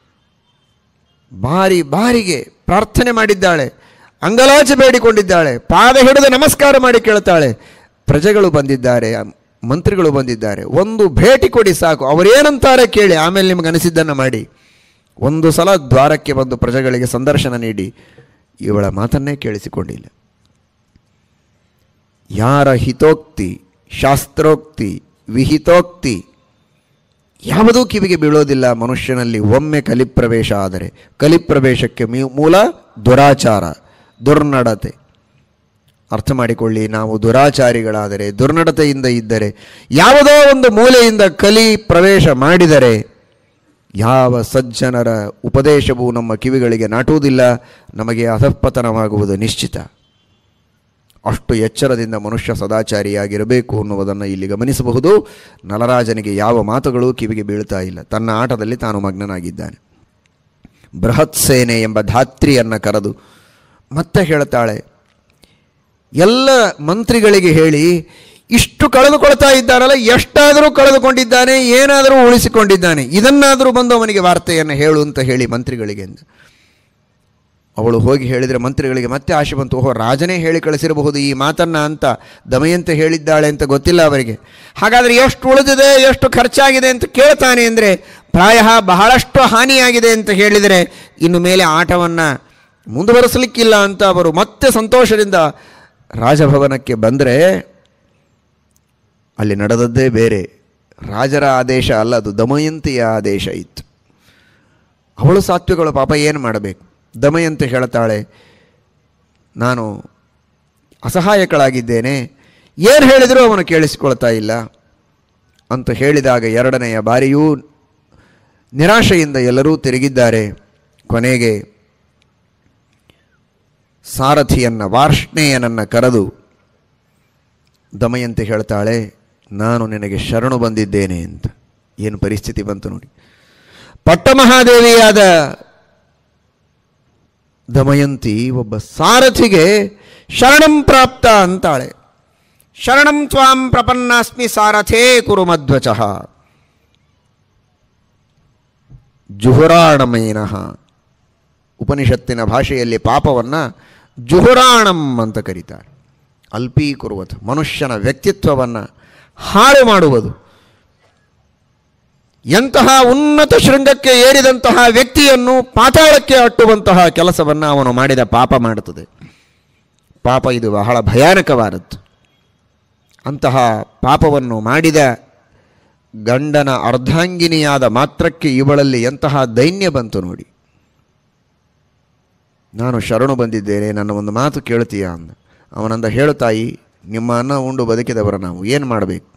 Speaker 1: ಬಾರಿ ಬಾರಿಗೆ ಪ್ರಾರ್ಥನೆ ಮಾಡಿದ್ದಾಳೆ ಅಂಗಲಾಚೆ ಬೇಡಿಕೊಂಡಿದ್ದಾಳೆ ಪಾದ ಹಿಡಿದು ನಮಸ್ಕಾರ ಮಾಡಿ ಕೇಳ್ತಾಳೆ ಪ್ರಜೆಗಳು ಬಂದಿದ್ದಾರೆ ಮಂತ್ರಿಗಳು ಬಂದಿದ್ದಾರೆ ಒಂದು ಭೇಟಿ ಕೊಡಿ ಸಾಕು ಅವರೇನಂತಾರೆ ಕೇಳಿ ಆಮೇಲೆ ನಿಮಗೆ ಅನಿಸಿದ್ದನ್ನು ಮಾಡಿ ಒಂದು ಸಲ ದ್ವಾರಕ್ಕೆ ಬಂದು ಪ್ರಜೆಗಳಿಗೆ ಸಂದರ್ಶನ ನೀಡಿ ಇವಳ ಮಾತನ್ನೇ ಕೇಳಿಸಿಕೊಂಡಿಲ್ಲ ಯಾರ ಹಿತೋಕ್ತಿ ಶಾಸ್ತ್ರೋಕ್ತಿ ವಿಹಿತೋಕ್ತಿ ಯಾವುದೂ ಕಿವಿಗೆ ಬೀಳೋದಿಲ್ಲ ಮನುಷ್ಯನಲ್ಲಿ ಒಮ್ಮೆ ಕಲಿಪ್ರವೇಶ ಆದರೆ ಕಲಿಪ್ರವೇಶಕ್ಕೆ ಮೀ- ಮೂಲ ದುರಾಚಾರ ದುರ್ನಡತೆ ಅರ್ಥ ಮಾಡಿಕೊಳ್ಳಿ ನಾವು ದುರಾಚಾರಿಗಳಾದರೆ ದುರ್ನಡತೆಯಿಂದ ಇದ್ದರೆ ಯಾವುದೋ ಒಂದು ಮೂಲೆಯಿಂದ ಕಲಿ ಪ್ರವೇಶ ಮಾಡಿದರೆ ಯಾವ ಸಜ್ಜನರ ಉಪದೇಶವೂ ನಮ್ಮ ಕಿವಿಗಳಿಗೆ ನಾಟುವುದಿಲ್ಲ ನಮಗೆ ಅಧಃಪತನವಾಗುವುದು ನಿಶ್ಚಿತ ಅಷ್ಟು ಎಚ್ಚರದಿಂದ ಮನುಷ್ಯ ಸದಾಚಾರಿಯಾಗಿರಬೇಕು ಅನ್ನುವುದನ್ನು ಇಲ್ಲಿ ಗಮನಿಸಬಹುದು ನಲರಾಜನಿಗೆ ಯಾವ ಮಾತುಗಳು ಕಿವಿಗೆ ಬೀಳ್ತಾ ಇಲ್ಲ ತನ್ನ ಆಟದಲ್ಲಿ ತಾನು ಮಗ್ನನಾಗಿದ್ದಾನೆ ಬೃಹತ್ ಸೇನೆ ಎಂಬ ಧಾತ್ರಿಯನ್ನು ಕರೆದು ಮತ್ತೆ ಹೇಳ್ತಾಳೆ ಎಲ್ಲ ಮಂತ್ರಿಗಳಿಗೆ ಹೇಳಿ ಇಷ್ಟು ಕಳೆದುಕೊಳ್ತಾ ಇದ್ದಾರಲ್ಲ ಎಷ್ಟಾದರೂ ಕಳೆದುಕೊಂಡಿದ್ದಾನೆ ಏನಾದರೂ ಉಳಿಸಿಕೊಂಡಿದ್ದಾನೆ ಇದನ್ನಾದರೂ ಬಂದು ಅವನಿಗೆ ವಾರ್ತೆಯನ್ನು ಹೇಳು ಅಂತ ಹೇಳಿ ಮಂತ್ರಿಗಳಿಗೆ ಅಂದ. ಅವಳು ಹೋಗಿ ಹೇಳಿದರೆ ಮಂತ್ರಿಗಳಿಗೆ ಮತ್ತೆ ಆಶೆ ಬಂತು ಓಹೋ ರಾಜನೇ ಹೇಳಿ ಕಳಿಸಿರಬಹುದು ಈ ಮಾತನ್ನ ಅಂತ ದಮಯಂತೆ ಹೇಳಿದ್ದಾಳೆ ಅಂತ ಗೊತ್ತಿಲ್ಲ ಅವರಿಗೆ ಹಾಗಾದರೆ ಎಷ್ಟು ಉಳಿದಿದೆ ಎಷ್ಟು ಖರ್ಚಾಗಿದೆ ಅಂತ ಕೇಳ್ತಾನೆ ಅಂದರೆ ಪ್ರಾಯ ಬಹಳಷ್ಟು ಹಾನಿಯಾಗಿದೆ ಅಂತ ಹೇಳಿದರೆ ಇನ್ನು ಮೇಲೆ ಆಟವನ್ನು ಮುಂದುವರಿಸಲಿಕ್ಕಿಲ್ಲ ಅಂತ ಅವರು ಮತ್ತೆ ಸಂತೋಷದಿಂದ ರಾಜಭವನಕ್ಕೆ ಬಂದರೆ ಅಲ್ಲಿ ನಡೆದದ್ದೇ ಬೇರೆ ರಾಜರ ಆದೇಶ ಅಲ್ಲ ಅದು ದಮಯಂತಿಯ ಆದೇಶ ಇತ್ತು ಅವಳು ಸಾತ್ವಿಗಳು ಪಾಪ ಏನು ಮಾಡಬೇಕು ದಮಯಂತಿ ಹೇಳ್ತಾಳೆ ನಾನು ಅಸಹಾಯಕಳಾಗಿದ್ದೇನೆ ಏನು ಹೇಳಿದರೂ ಅವನು ಕೇಳಿಸಿಕೊಳ್ತಾ ಇಲ್ಲ ಅಂತ ಹೇಳಿದಾಗ ಎರಡನೆಯ ಬಾರಿಯೂ ನಿರಾಶೆಯಿಂದ ಎಲ್ಲರೂ ತಿರುಗಿದ್ದಾರೆ ಕೊನೆಗೆ ಸಾರಥಿಯನ್ನು ವಾರ್ಷ್ಣೇಯನನ್ನು ಕರೆದು ದಮಯಂತಿ ಹೇಳ್ತಾಳೆ ನಾನು ನಿನಗೆ ಶರಣು ಬಂದಿದ್ದೇನೆ ಅಂತ ಏನು ಪರಿಸ್ಥಿತಿ ಬಂತು ನೋಡಿ ಪಟ್ಟಮಹಾದೇವಿಯಾದ ದಮಯಂತಿ ಒಬ್ಬ ಸಾರಥಿಗೆ ಶರಣಂ ಪ್ರಾಪ್ತ ಅಂತಾಳೆ ಶರಣಂ ತ್ವಾಂ ಪ್ರಪನ್ನಾಸ್ಮಿ ಸಾರಥೇ ಕುರು ಮಧ್ವಚಃ ಜುಹುರಾಣಮೇನಃ ಉಪನಿಷತ್ತಿನ ಭಾಷೆಯಲ್ಲಿ ಪಾಪವನ್ನು ಜುಹುರಾಣಂ ಅಂತ ಕರೀತಾರೆ ಅಲ್ಪೀಕುರುವತ್ ಮನುಷ್ಯನ ವ್ಯಕ್ತಿತ್ವವನ್ನು ಹಾಳು ಮಾಡುವುದು ಎಂತಹ ಉನ್ನತ ಶೃಂಗಕ್ಕೆ ಏರಿದಂತಹ ವ್ಯಕ್ತಿಯನ್ನು ಪಾತಾಳಕ್ಕೆ ಅಟ್ಟುವಂತಹ ಕೆಲಸವನ್ನು ಅವನು ಮಾಡಿದ ಪಾಪ ಮಾಡುತ್ತದೆ ಪಾಪ ಇದು ಬಹಳ ಭಯಾನಕವಾದದ್ದು ಅಂತಹ ಪಾಪವನ್ನು ಮಾಡಿದ ಗಂಡನ ಅರ್ಧಾಂಗಿನಿಯಾದ ಮಾತ್ರಕ್ಕೆ ಇವಳಲ್ಲಿ ಎಂತಹ ದೈನ್ಯ ಬಂತು ನೋಡಿ ನಾನು ಶರಣು ಬಂದಿದ್ದೇನೆ ನನ್ನ ಒಂದು ಮಾತು ಕೇಳ್ತೀಯ ಅಂದ ಅವನಂದ ಹೇಳು ತಾಯಿ ನಿಮ್ಮ ಅನ್ನ ಉಂಡು ಬದುಕಿದವರ ನಾವು ಏನು ಮಾಡಬೇಕು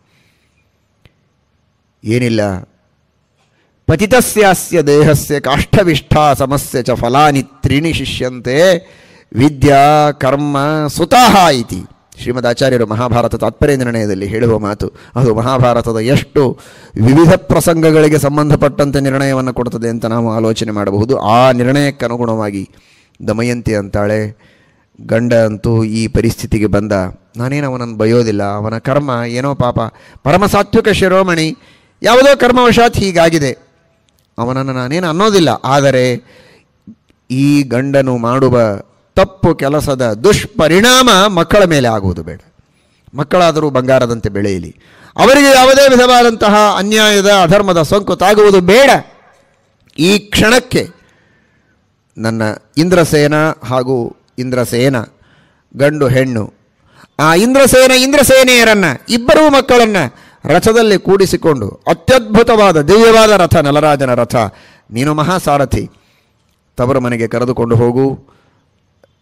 Speaker 1: ಏನಿಲ್ಲ ಪತಿತಸ್ಯಾಸ್ಯ ದೇಹಸ್ಯ ಕಾಷ್ಠವಿಷ್ಠ ಸಮಸ್ಯೆ ಚ ಫಲಾನಿ ತ್ರೀಣಿ ಶಿಷ್ಯಂತೆ ವಿದ್ಯಾ ಕರ್ಮ ಸುತಾಹ ಇತಿ ಶ್ರೀಮದ್ ಆಚಾರ್ಯರು ಮಹಾಭಾರತ ತಾತ್ಪರ್ಯ ನಿರ್ಣಯದಲ್ಲಿ ಹೇಳುವ ಮಾತು ಅದು ಮಹಾಭಾರತದ ಎಷ್ಟು ವಿವಿಧ ಪ್ರಸಂಗಗಳಿಗೆ ಸಂಬಂಧಪಟ್ಟಂತೆ ನಿರ್ಣಯವನ್ನು ಕೊಡ್ತದೆ ಅಂತ ನಾವು ಆಲೋಚನೆ ಮಾಡಬಹುದು ಆ ನಿರ್ಣಯಕ್ಕೆ ಅನುಗುಣವಾಗಿ ದಮಯಂತಿ ಅಂತಾಳೆ ಗಂಡ ಅಂತೂ ಈ ಪರಿಸ್ಥಿತಿಗೆ ಬಂದ ನಾನೇನು ಅವನನ್ನು ಬಯೋದಿಲ್ಲ ಅವನ ಕರ್ಮ ಏನೋ ಪಾಪ ಪರಮಸಾತ್ವಿಕ ಶಿರೋಮಣಿ ಯಾವುದೋ ಕರ್ಮವಶಾತ್ ಹೀಗಾಗಿದೆ ಅವನನ್ನು ನಾನೇನು ಅನ್ನೋದಿಲ್ಲ ಆದರೆ ಈ ಗಂಡನು ಮಾಡುವ ತಪ್ಪು ಕೆಲಸದ ದುಷ್ಪರಿಣಾಮ ಮಕ್ಕಳ ಮೇಲೆ ಆಗುವುದು ಬೇಡ ಮಕ್ಕಳಾದರೂ ಬಂಗಾರದಂತೆ ಬೆಳೆಯಲಿ ಅವರಿಗೆ ಯಾವುದೇ ವಿಧವಾದಂತಹ ಅನ್ಯಾಯದ ಅಧರ್ಮದ ಸೋಂಕು ತಾಗುವುದು ಬೇಡ ಈ ಕ್ಷಣಕ್ಕೆ ನನ್ನ ಇಂದ್ರಸೇನ ಹಾಗೂ ಇಂದ್ರಸೇನ ಗಂಡು ಹೆಣ್ಣು ಆ ಇಂದ್ರಸೇನ ಇಂದ್ರಸೇನೆಯರನ್ನು ಇಬ್ಬರೂ ಮಕ್ಕಳನ್ನು ರಥದಲ್ಲಿ ಕೂಡಿಸಿಕೊಂಡು ಅತ್ಯದ್ಭುತವಾದ ದಿವ್ಯವಾದ ರಥ ನಲರಾಜನ ರಥ ನೀನು ಮಹಾಸಾರಥಿ ತವರು ಮನೆಗೆ ಕರೆದುಕೊಂಡು ಹೋಗು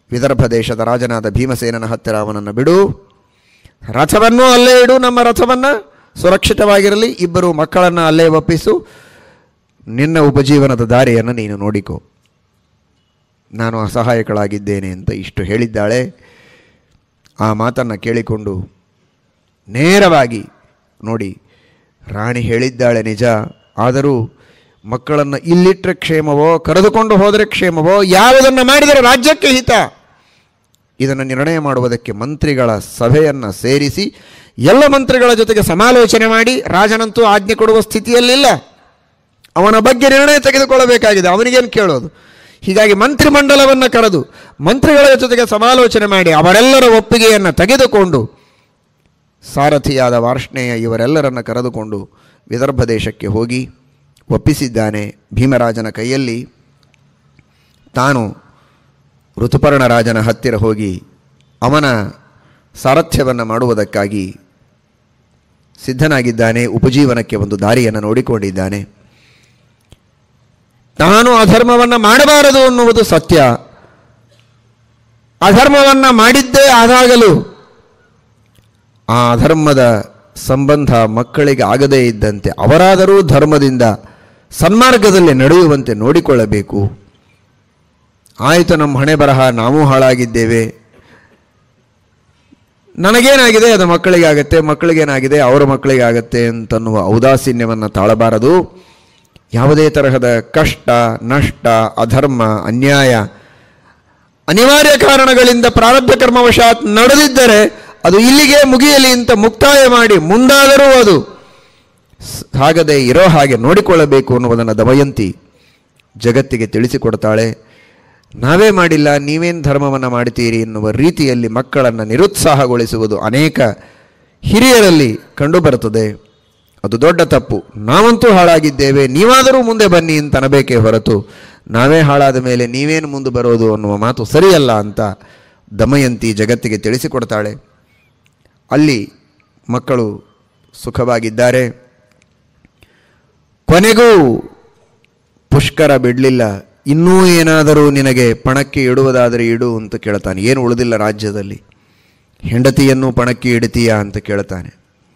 Speaker 1: ವಿದರ್ಭ ದೇಶದ ರಾಜನಾದ ಭೀಮಸೇನನ ಹತ್ತಿರ ಅವನನ್ನು ಬಿಡು ರಥವನ್ನೂ ಅಲ್ಲೇ ಇಡು ನಮ್ಮ ರಥವನ್ನು ಸುರಕ್ಷಿತವಾಗಿರಲಿ ಇಬ್ಬರು ಮಕ್ಕಳನ್ನು ಅಲ್ಲೇ ಒಪ್ಪಿಸು ನಿನ್ನ ಉಪಜೀವನದ ದಾರಿಯನ್ನು ನೀನು ನೋಡಿಕೋ ನಾನು ಅಸಹಾಯಕಳಾಗಿದ್ದೇನೆ ಅಂತ ಇಷ್ಟು ಹೇಳಿದ್ದಾಳೆ ಆ ಮಾತನ್ನು ಕೇಳಿಕೊಂಡು ನೇರವಾಗಿ ನೋಡಿ ರಾಣಿ ಹೇಳಿದ್ದಾಳೆ ನಿಜ ಆದರೂ ಮಕ್ಕಳನ್ನು ಇಲ್ಲಿಟ್ಟರೆ ಕ್ಷೇಮವೋ ಕರೆದುಕೊಂಡು ಹೋದರೆ ಕ್ಷೇಮವೋ ಯಾವುದನ್ನು ಮಾಡಿದರೆ ರಾಜ್ಯಕ್ಕೆ ಹಿತ ಇದನ್ನು ನಿರ್ಣಯ ಮಾಡುವುದಕ್ಕೆ ಮಂತ್ರಿಗಳ ಸಭೆಯನ್ನು ಸೇರಿಸಿ ಎಲ್ಲ ಮಂತ್ರಿಗಳ ಜೊತೆಗೆ ಸಮಾಲೋಚನೆ ಮಾಡಿ ರಾಜನಂತೂ ಆಜ್ಞೆ ಕೊಡುವ ಸ್ಥಿತಿಯಲ್ಲಿಲ್ಲ ಅವನ ಬಗ್ಗೆ ನಿರ್ಣಯ ತೆಗೆದುಕೊಳ್ಳಬೇಕಾಗಿದೆ ಅವನಿಗೇನು ಕೇಳೋದು ಹೀಗಾಗಿ ಮಂತ್ರಿಮಂಡಲವನ್ನು ಕರೆದು ಮಂತ್ರಿಗಳ ಜೊತೆಗೆ ಸಮಾಲೋಚನೆ ಮಾಡಿ ಅವರೆಲ್ಲರ ಒಪ್ಪಿಗೆಯನ್ನು ತೆಗೆದುಕೊಂಡು ಸಾರಥಿಯಾದ ವಾರ್ಷ್ಣೇಯ ಇವರೆಲ್ಲರನ್ನು ಕರೆದುಕೊಂಡು ವಿದರ್ಭ ದೇಶಕ್ಕೆ ಹೋಗಿ ಒಪ್ಪಿಸಿದ್ದಾನೆ ಭೀಮರಾಜನ ಕೈಯಲ್ಲಿ ತಾನು ಋತುಪರ್ಣ ರಾಜನ ಹತ್ತಿರ ಹೋಗಿ ಅವನ ಸಾರಥ್ಯವನ್ನು ಮಾಡುವುದಕ್ಕಾಗಿ ಸಿದ್ಧನಾಗಿದ್ದಾನೆ ಉಪಜೀವನಕ್ಕೆ ಒಂದು ದಾರಿಯನ್ನು ನೋಡಿಕೊಂಡಿದ್ದಾನೆ ತಾನು ಅಧರ್ಮವನ್ನು ಮಾಡಬಾರದು ಅನ್ನುವುದು ಸತ್ಯ ಅಧರ್ಮವನ್ನು ಮಾಡಿದ್ದೇ ಆದಾಗಲೂ ಆ ಅಧರ್ಮದ ಸಂಬಂಧ ಮಕ್ಕಳಿಗೆ ಆಗದೇ ಇದ್ದಂತೆ ಅವರಾದರೂ ಧರ್ಮದಿಂದ ಸನ್ಮಾರ್ಗದಲ್ಲಿ ನಡೆಯುವಂತೆ ನೋಡಿಕೊಳ್ಳಬೇಕು ಆಯಿತು ನಮ್ಮ ಹಣೆ ಬರಹ ನಾವು ಹಾಳಾಗಿದ್ದೇವೆ ನನಗೇನಾಗಿದೆ ಅದು ಮಕ್ಕಳಿಗೆ ಆಗತ್ತೆ ಮಕ್ಕಳಿಗೇನಾಗಿದೆ ಅವರ ಮಕ್ಕಳಿಗೆ ಆಗತ್ತೆ ಅಂತನ್ನುವ ಔದಾಸೀನ್ಯವನ್ನು ತಾಳಬಾರದು ಯಾವುದೇ ತರಹದ ಕಷ್ಟ ನಷ್ಟ ಅಧರ್ಮ ಅನ್ಯಾಯ ಅನಿವಾರ್ಯ ಕಾರಣಗಳಿಂದ ಪ್ರಾರಬ್ಧ ಕರ್ಮವಶಾತ್ ನಡೆದಿದ್ದರೆ ಅದು ಇಲ್ಲಿಗೆ ಮುಗಿಯಲಿ ಅಂತ ಮುಕ್ತಾಯ ಮಾಡಿ ಮುಂದಾದರೂ ಅದು ಸ್- ಸಾಗದೆ ಇರೋ ಹಾಗೆ ನೋಡಿಕೊಳ್ಳಬೇಕು ಅನ್ನುವುದನ್ನು ದಮಯಂತಿ ಜಗತ್ತಿಗೆ ತಿಳಿಸಿಕೊಡ್ತಾಳೆ ನಾವೇ ಮಾಡಿಲ್ಲ ನೀವೇನು ಧರ್ಮವನ್ನು ಮಾಡ್ತೀರಿ ಎನ್ನುವ ರೀತಿಯಲ್ಲಿ ಮಕ್ಕಳನ್ನು ನಿರುತ್ಸಾಹಗೊಳಿಸುವುದು ಅನೇಕ ಹಿರಿಯರಲ್ಲಿ ಕಂಡುಬರುತ್ತದೆ ಅದು ದೊಡ್ಡ ತಪ್ಪು ನಾವಂತೂ ಹಾಳಾಗಿದ್ದೇವೆ ನೀವಾದರೂ ಮುಂದೆ ಬನ್ನಿ ಅಂತ ಅನ್ನಬೇಕೇ ಹೊರತು ನಾವೇ ಹಾಳಾದ ಮೇಲೆ ನೀವೇನು ಮುಂದೆ ಬರೋದು ಅನ್ನುವ ಮಾತು ಸರಿಯಲ್ಲ ಅಂತ ದಮಯಂತಿ ಜಗತ್ತಿಗೆ ತಿಳಿಸಿಕೊಡ್ತಾಳೆ ಅಲ್ಲಿ ಮಕ್ಕಳು ಸುಖವಾಗಿದ್ದಾರೆ ಕೊನೆಗೂ ಪುಷ್ಕರ ಬಿಡಲಿಲ್ಲ ಇನ್ನೂ ಏನಾದರೂ ನಿನಗೆ ಪಣಕ್ಕೆ ಇಡುವುದಾದರೆ ಇಡು ಅಂತ ಕೇಳ್ತಾನೆ ಏನು ಉಳಿದಿಲ್ಲ ರಾಜ್ಯದಲ್ಲಿ ಹೆಂಡತಿಯನ್ನು ಪಣಕ್ಕೆ ಇಡ್ತೀಯಾ ಅಂತ ಕೇಳ್ತಾನೆ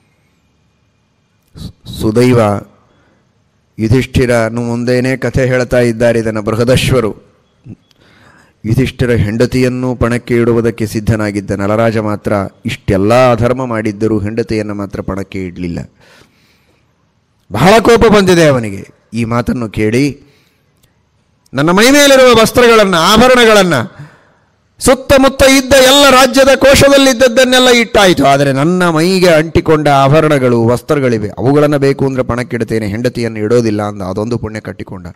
Speaker 1: ಸು- ಸುದೈವ ಯುಧಿಷ್ಠಿರನು ಮುಂದೇನೆ ಕಥೆ ಹೇಳ್ತಾ ಇದ್ದಾರೆ ಇದನ್ನು ಬೃಹದಶ್ವರು ಯುಧಿಷ್ಠಿರ ಹೆಂಡತಿಯನ್ನು ಪಣಕ್ಕೆ ಇಡುವುದಕ್ಕೆ ಸಿದ್ಧನಾಗಿದ್ದ ನಳರಾಜ ಮಾತ್ರ ಇಷ್ಟೆಲ್ಲ ಅಧರ್ಮ ಮಾಡಿದ್ದರೂ ಹೆಂಡತಿಯನ್ನು ಮಾತ್ರ ಪಣಕ್ಕೆ ಇಡಲಿಲ್ಲ ಬಹಳ ಕೋಪ ಬಂದಿದೆ ಅವನಿಗೆ ಈ ಮಾತನ್ನು ಕೇಳಿ ನನ್ನ ಮೈ ಮೇಲಿರುವ ವಸ್ತ್ರಗಳನ್ನು ಆಭರಣಗಳನ್ನು ಸುತ್ತಮುತ್ತ ಇದ್ದ ಎಲ್ಲ ರಾಜ್ಯದ ಕೋಶದಲ್ಲಿದ್ದದ್ದನ್ನೆಲ್ಲ ಇಟ್ಟಾಯಿತು ಆದರೆ ನನ್ನ ಮೈಗೆ ಅಂಟಿಕೊಂಡ ಆಭರಣಗಳು ವಸ್ತ್ರಗಳಿವೆ ಅವುಗಳನ್ನು ಬೇಕು ಅಂದರೆ ಪಣಕ್ಕಿಡ್ತೇನೆ ಹೆಂಡತಿಯನ್ನು ಇಡೋದಿಲ್ಲ ಅಂದ ಅದೊಂದು ಪುಣ್ಯ ಕಟ್ಟಿಕೊಂಡ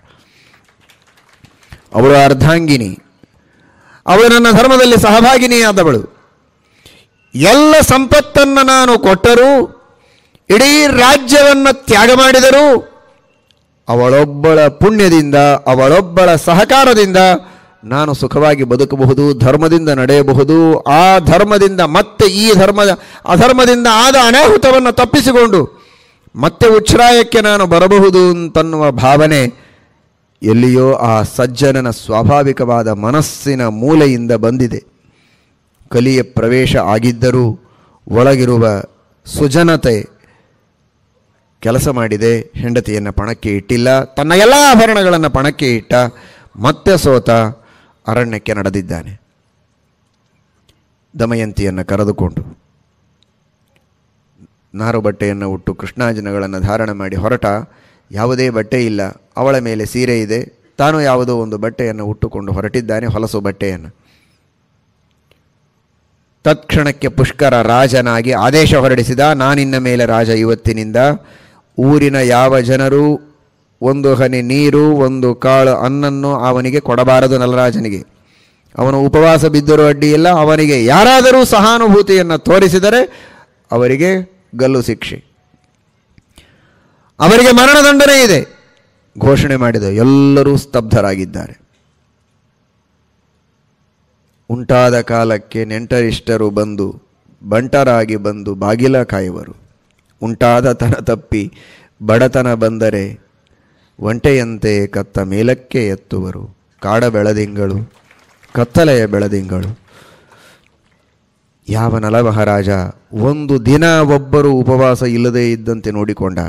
Speaker 1: ಅವಳು ಅರ್ಧಾಂಗಿನಿ ಅವಳು ನನ್ನ ಧರ್ಮದಲ್ಲಿ ಸಹಭಾಗಿನಿಯಾದವಳು ಎಲ್ಲ ಸಂಪತ್ತನ್ನು ನಾನು ಕೊಟ್ಟರೂ ಇಡೀ ರಾಜ್ಯವನ್ನು ತ್ಯಾಗ ಮಾಡಿದರೂ ಅವಳೊಬ್ಬಳ ಪುಣ್ಯದಿಂದ ಅವಳೊಬ್ಬಳ ಸಹಕಾರದಿಂದ ನಾನು ಸುಖವಾಗಿ ಬದುಕಬಹುದು ಧರ್ಮದಿಂದ ನಡೆಯಬಹುದು ಆ ಧರ್ಮದಿಂದ ಮತ್ತೆ ಈ ಧರ್ಮದ ಅಧರ್ಮದಿಂದ ಆದ ಅನಾಹುತವನ್ನು ತಪ್ಪಿಸಿಕೊಂಡು ಮತ್ತೆ ಉಚ್ಛ್ರಾಯಕ್ಕೆ ನಾನು ಬರಬಹುದು ಅಂತನ್ನುವ ಭಾವನೆ ಎಲ್ಲಿಯೋ ಆ ಸಜ್ಜನನ ಸ್ವಾಭಾವಿಕವಾದ ಮನಸ್ಸಿನ ಮೂಲೆಯಿಂದ ಬಂದಿದೆ ಕಲಿಯ ಪ್ರವೇಶ ಆಗಿದ್ದರೂ ಒಳಗಿರುವ ಸುಜನತೆ ಕೆಲಸ ಮಾಡಿದೆ ಹೆಂಡತಿಯನ್ನು ಪಣಕ್ಕೆ ಇಟ್ಟಿಲ್ಲ ತನ್ನ ಎಲ್ಲ ಆಭರಣಗಳನ್ನು ಪಣಕ್ಕೆ ಇಟ್ಟ ಮತ್ತೆ ಸೋತ ಅರಣ್ಯಕ್ಕೆ ನಡೆದಿದ್ದಾನೆ ದಮಯಂತಿಯನ್ನು ಕರೆದುಕೊಂಡು ನಾರು ಬಟ್ಟೆಯನ್ನು ಉಟ್ಟು ಕೃಷ್ಣಾಜಿನಗಳನ್ನು ಧಾರಣ ಮಾಡಿ ಹೊರಟ ಯಾವುದೇ ಬಟ್ಟೆ ಇಲ್ಲ ಅವಳ ಮೇಲೆ ಸೀರೆ ಇದೆ ತಾನು ಯಾವುದೋ ಒಂದು ಬಟ್ಟೆಯನ್ನು ಉಟ್ಟುಕೊಂಡು ಹೊರಟಿದ್ದಾನೆ ಹೊಲಸು ಬಟ್ಟೆಯನ್ನು ತತ್ಕ್ಷಣಕ್ಕೆ ಪುಷ್ಕರ ರಾಜನಾಗಿ ಆದೇಶ ಹೊರಡಿಸಿದ ನಾನಿನ್ನ ಮೇಲೆ ರಾಜ ಇವತ್ತಿನಿಂದ ಊರಿನ ಯಾವ ಜನರು ಒಂದು ಹನಿ ನೀರು ಒಂದು ಕಾಳು ಅನ್ನನ್ನು ಅವನಿಗೆ ಕೊಡಬಾರದು ನಲರಾಜನಿಗೆ ಅವನು ಉಪವಾಸ ಬಿದ್ದರೂ ಅಡ್ಡಿಯಿಲ್ಲ ಅವನಿಗೆ ಯಾರಾದರೂ ಸಹಾನುಭೂತಿಯನ್ನು ತೋರಿಸಿದರೆ ಅವರಿಗೆ ಗಲ್ಲು ಶಿಕ್ಷೆ ಅವರಿಗೆ ಮರಣದಂಡನೆ ಇದೆ ಘೋಷಣೆ ಮಾಡಿದ ಎಲ್ಲರೂ ಸ್ತಬ್ಧರಾಗಿದ್ದಾರೆ ಉಂಟಾದ ಕಾಲಕ್ಕೆ ನೆಂಟರಿಷ್ಟರು ಬಂದು ಬಂಟರಾಗಿ ಬಂದು ಬಾಗಿಲ ಕಾಯುವರು ಉಂಟಾದ ತನ ತಪ್ಪಿ ಬಡತನ ಬಂದರೆ ಒಂಟೆಯಂತೆ ಕತ್ತ ಮೇಲಕ್ಕೆ ಎತ್ತುವರು ಕಾಡ ಬೆಳದಿಂಗಳು ಕತ್ತಲೆಯ ಬೆಳದಿಂಗಳು ಯಾವ ನಲ ಮಹಾರಾಜ ಒಂದು ದಿನ ಒಬ್ಬರು ಉಪವಾಸ ಇಲ್ಲದೇ ಇದ್ದಂತೆ ನೋಡಿಕೊಂಡ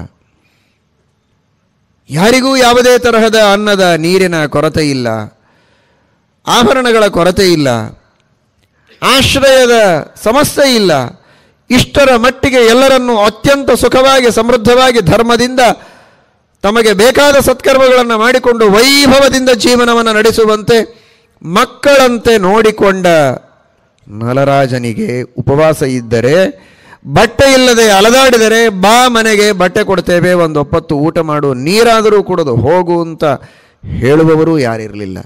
Speaker 1: ಯಾರಿಗೂ ಯಾವುದೇ ತರಹದ ಅನ್ನದ ನೀರಿನ ಕೊರತೆ ಇಲ್ಲ ಆಭರಣಗಳ ಕೊರತೆ ಇಲ್ಲ ಆಶ್ರಯದ ಸಮಸ್ಯೆ ಇಲ್ಲ ಇಷ್ಟರ ಮಟ್ಟಿಗೆ ಎಲ್ಲರನ್ನೂ ಅತ್ಯಂತ ಸುಖವಾಗಿ ಸಮೃದ್ಧವಾಗಿ ಧರ್ಮದಿಂದ ತಮಗೆ ಬೇಕಾದ ಸತ್ಕರ್ಮಗಳನ್ನು ಮಾಡಿಕೊಂಡು ವೈಭವದಿಂದ ಜೀವನವನ್ನು ನಡೆಸುವಂತೆ ಮಕ್ಕಳಂತೆ ನೋಡಿಕೊಂಡ ನಲರಾಜನಿಗೆ ಉಪವಾಸ ಇದ್ದರೆ ಬಟ್ಟೆ ಇಲ್ಲದೆ ಅಲದಾಡಿದರೆ ಬಾ ಮನೆಗೆ ಬಟ್ಟೆ ಕೊಡ್ತೇವೆ ಒಂದು ಒಪ್ಪತ್ತು ಊಟ ಮಾಡು ನೀರಾದರೂ ಕೊಡೋದು ಹೋಗು ಅಂತ ಹೇಳುವವರು ಯಾರಿರಲಿಲ್ಲ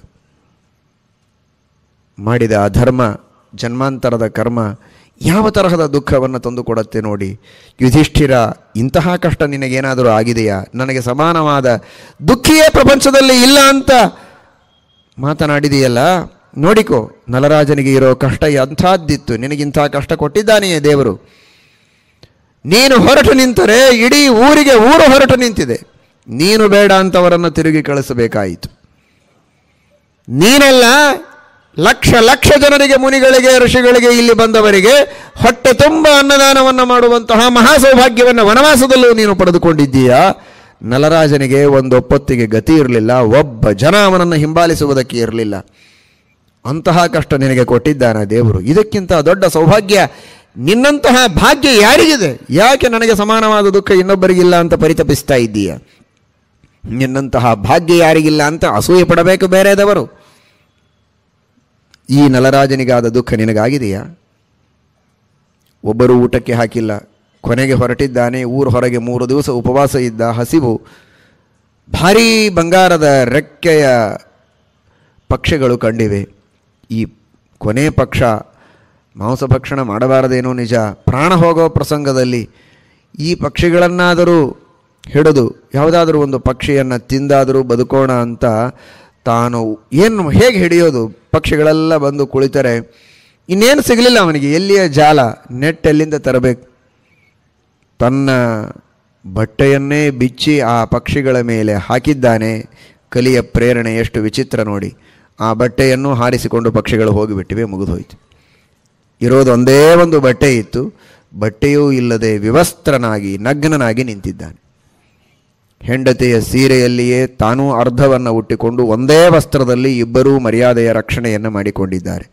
Speaker 1: ಮಾಡಿದ ಅಧರ್ಮ ಜನ್ಮಾಂತರದ ಕರ್ಮ ಯಾವ ತರಹದ ದುಃಖವನ್ನು ತಂದುಕೊಡುತ್ತೆ ನೋಡಿ ಯುಧಿಷ್ಠಿರ ಇಂತಹ ಕಷ್ಟ ನಿನಗೇನಾದರೂ ಆಗಿದೆಯಾ ನನಗೆ ಸಮಾನವಾದ ದುಃಖಿಯೇ ಪ್ರಪಂಚದಲ್ಲಿ ಇಲ್ಲ ಅಂತ ಮಾತನಾಡಿದೆಯಲ್ಲ ನೋಡಿಕೋ ನಲರಾಜನಿಗೆ ಇರೋ ಕಷ್ಟ ಎಂಥದ್ದಿತ್ತು ನಿನಗಿಂಥ ಕಷ್ಟ ಕೊಟ್ಟಿದ್ದಾನೆಯೇ ದೇವರು ನೀನು ಹೊರಟು ನಿಂತರೆ ಇಡೀ ಊರಿಗೆ ಊರು ಹೊರಟು ನಿಂತಿದೆ ನೀನು ಬೇಡ ಅಂತವರನ್ನು ತಿರುಗಿ ಕಳಿಸಬೇಕಾಯಿತು ನೀನಲ್ಲ ಲಕ್ಷ ಲಕ್ಷ ಜನರಿಗೆ ಮುನಿಗಳಿಗೆ ಋಷಿಗಳಿಗೆ ಇಲ್ಲಿ ಬಂದವರಿಗೆ ಹೊಟ್ಟೆ ತುಂಬ ಅನ್ನದಾನವನ್ನು ಮಾಡುವಂತಹ ಮಹಾ ಸೌಭಾಗ್ಯವನ್ನು ವನವಾಸದಲ್ಲೂ ನೀನು ಪಡೆದುಕೊಂಡಿದ್ದೀಯಾ ನಲರಾಜನಿಗೆ ಒಂದೊಪ್ಪತ್ತಿಗೆ ಗತಿ ಇರಲಿಲ್ಲ ಒಬ್ಬ ಜನ ಅವನನ್ನು ಹಿಂಬಾಲಿಸುವುದಕ್ಕೆ ಇರಲಿಲ್ಲ ಅಂತಹ ಕಷ್ಟ ನಿನಗೆ ಕೊಟ್ಟಿದ್ದಾನ ದೇವರು ಇದಕ್ಕಿಂತ ದೊಡ್ಡ ಸೌಭಾಗ್ಯ ನಿನ್ನಂತಹ ಭಾಗ್ಯ ಯಾರಿಗಿದೆ ಯಾಕೆ ನನಗೆ ಸಮಾನವಾದ ದುಃಖ ಇನ್ನೊಬ್ಬರಿಗಿಲ್ಲ ಅಂತ ಪರಿತಪಿಸ್ತಾ ಇದ್ದೀಯ ನಿನ್ನಂತಹ ಭಾಗ್ಯ ಯಾರಿಗಿಲ್ಲ ಅಂತ ಅಸೂಯೆ ಪಡಬೇಕು ಬೇರೆದವರು ಈ ನಲರಾಜನಿಗಾದ ದುಃಖ ನಿನಗಾಗಿದೆಯಾ ಒಬ್ಬರು ಊಟಕ್ಕೆ ಹಾಕಿಲ್ಲ ಕೊನೆಗೆ ಹೊರಟಿದ್ದಾನೆ ಊರು ಹೊರಗೆ ಮೂರು ದಿವಸ ಉಪವಾಸ ಇದ್ದ ಹಸಿವು ಭಾರೀ ಬಂಗಾರದ ರೆಕ್ಕೆಯ ಪಕ್ಷಿಗಳು ಕಂಡಿವೆ ಈ ಕೊನೆ ಪಕ್ಷ ಮಾಂಸಭಕ್ಷಣ ಮಾಡಬಾರದೇನೋ ನಿಜ ಪ್ರಾಣ ಹೋಗೋ ಪ್ರಸಂಗದಲ್ಲಿ ಈ ಪಕ್ಷಿಗಳನ್ನಾದರೂ ಹಿಡಿದು ಯಾವುದಾದ್ರೂ ಒಂದು ಪಕ್ಷಿಯನ್ನು ತಿಂದಾದರೂ ಬದುಕೋಣ ಅಂತ ತಾನು ಏನು ಹೇಗೆ ಹಿಡಿಯೋದು ಪಕ್ಷಿಗಳೆಲ್ಲ ಬಂದು ಕುಳಿತರೆ ಇನ್ನೇನು ಸಿಗಲಿಲ್ಲ ಅವನಿಗೆ ಎಲ್ಲಿಯ ಜಾಲ ನೆಟ್ ಎಲ್ಲಿಂದ ತರಬೇಕು ತನ್ನ ಬಟ್ಟೆಯನ್ನೇ ಬಿಚ್ಚಿ ಆ ಪಕ್ಷಿಗಳ ಮೇಲೆ ಹಾಕಿದ್ದಾನೆ ಕಲಿಯ ಪ್ರೇರಣೆ ಎಷ್ಟು ವಿಚಿತ್ರ ನೋಡಿ ಆ ಬಟ್ಟೆಯನ್ನು ಹಾರಿಸಿಕೊಂಡು ಪಕ್ಷಿಗಳು ಹೋಗಿಬಿಟ್ಟಿವೆ ಮುಗಿದೋಯ್ತು ಇರೋದು ಒಂದೇ ಒಂದು ಬಟ್ಟೆ ಇತ್ತು ಬಟ್ಟೆಯೂ ಇಲ್ಲದೆ ವಿವಸ್ತ್ರನಾಗಿ ನಗ್ನನಾಗಿ ನಿಂತಿದ್ದಾನೆ ಹೆಂಡತಿಯ ಸೀರೆಯಲ್ಲಿಯೇ ತಾನೂ ಅರ್ಧವನ್ನು ಹುಟ್ಟಿಕೊಂಡು ಒಂದೇ ವಸ್ತ್ರದಲ್ಲಿ ಇಬ್ಬರೂ ಮರ್ಯಾದೆಯ ರಕ್ಷಣೆಯನ್ನು ಮಾಡಿಕೊಂಡಿದ್ದಾರೆ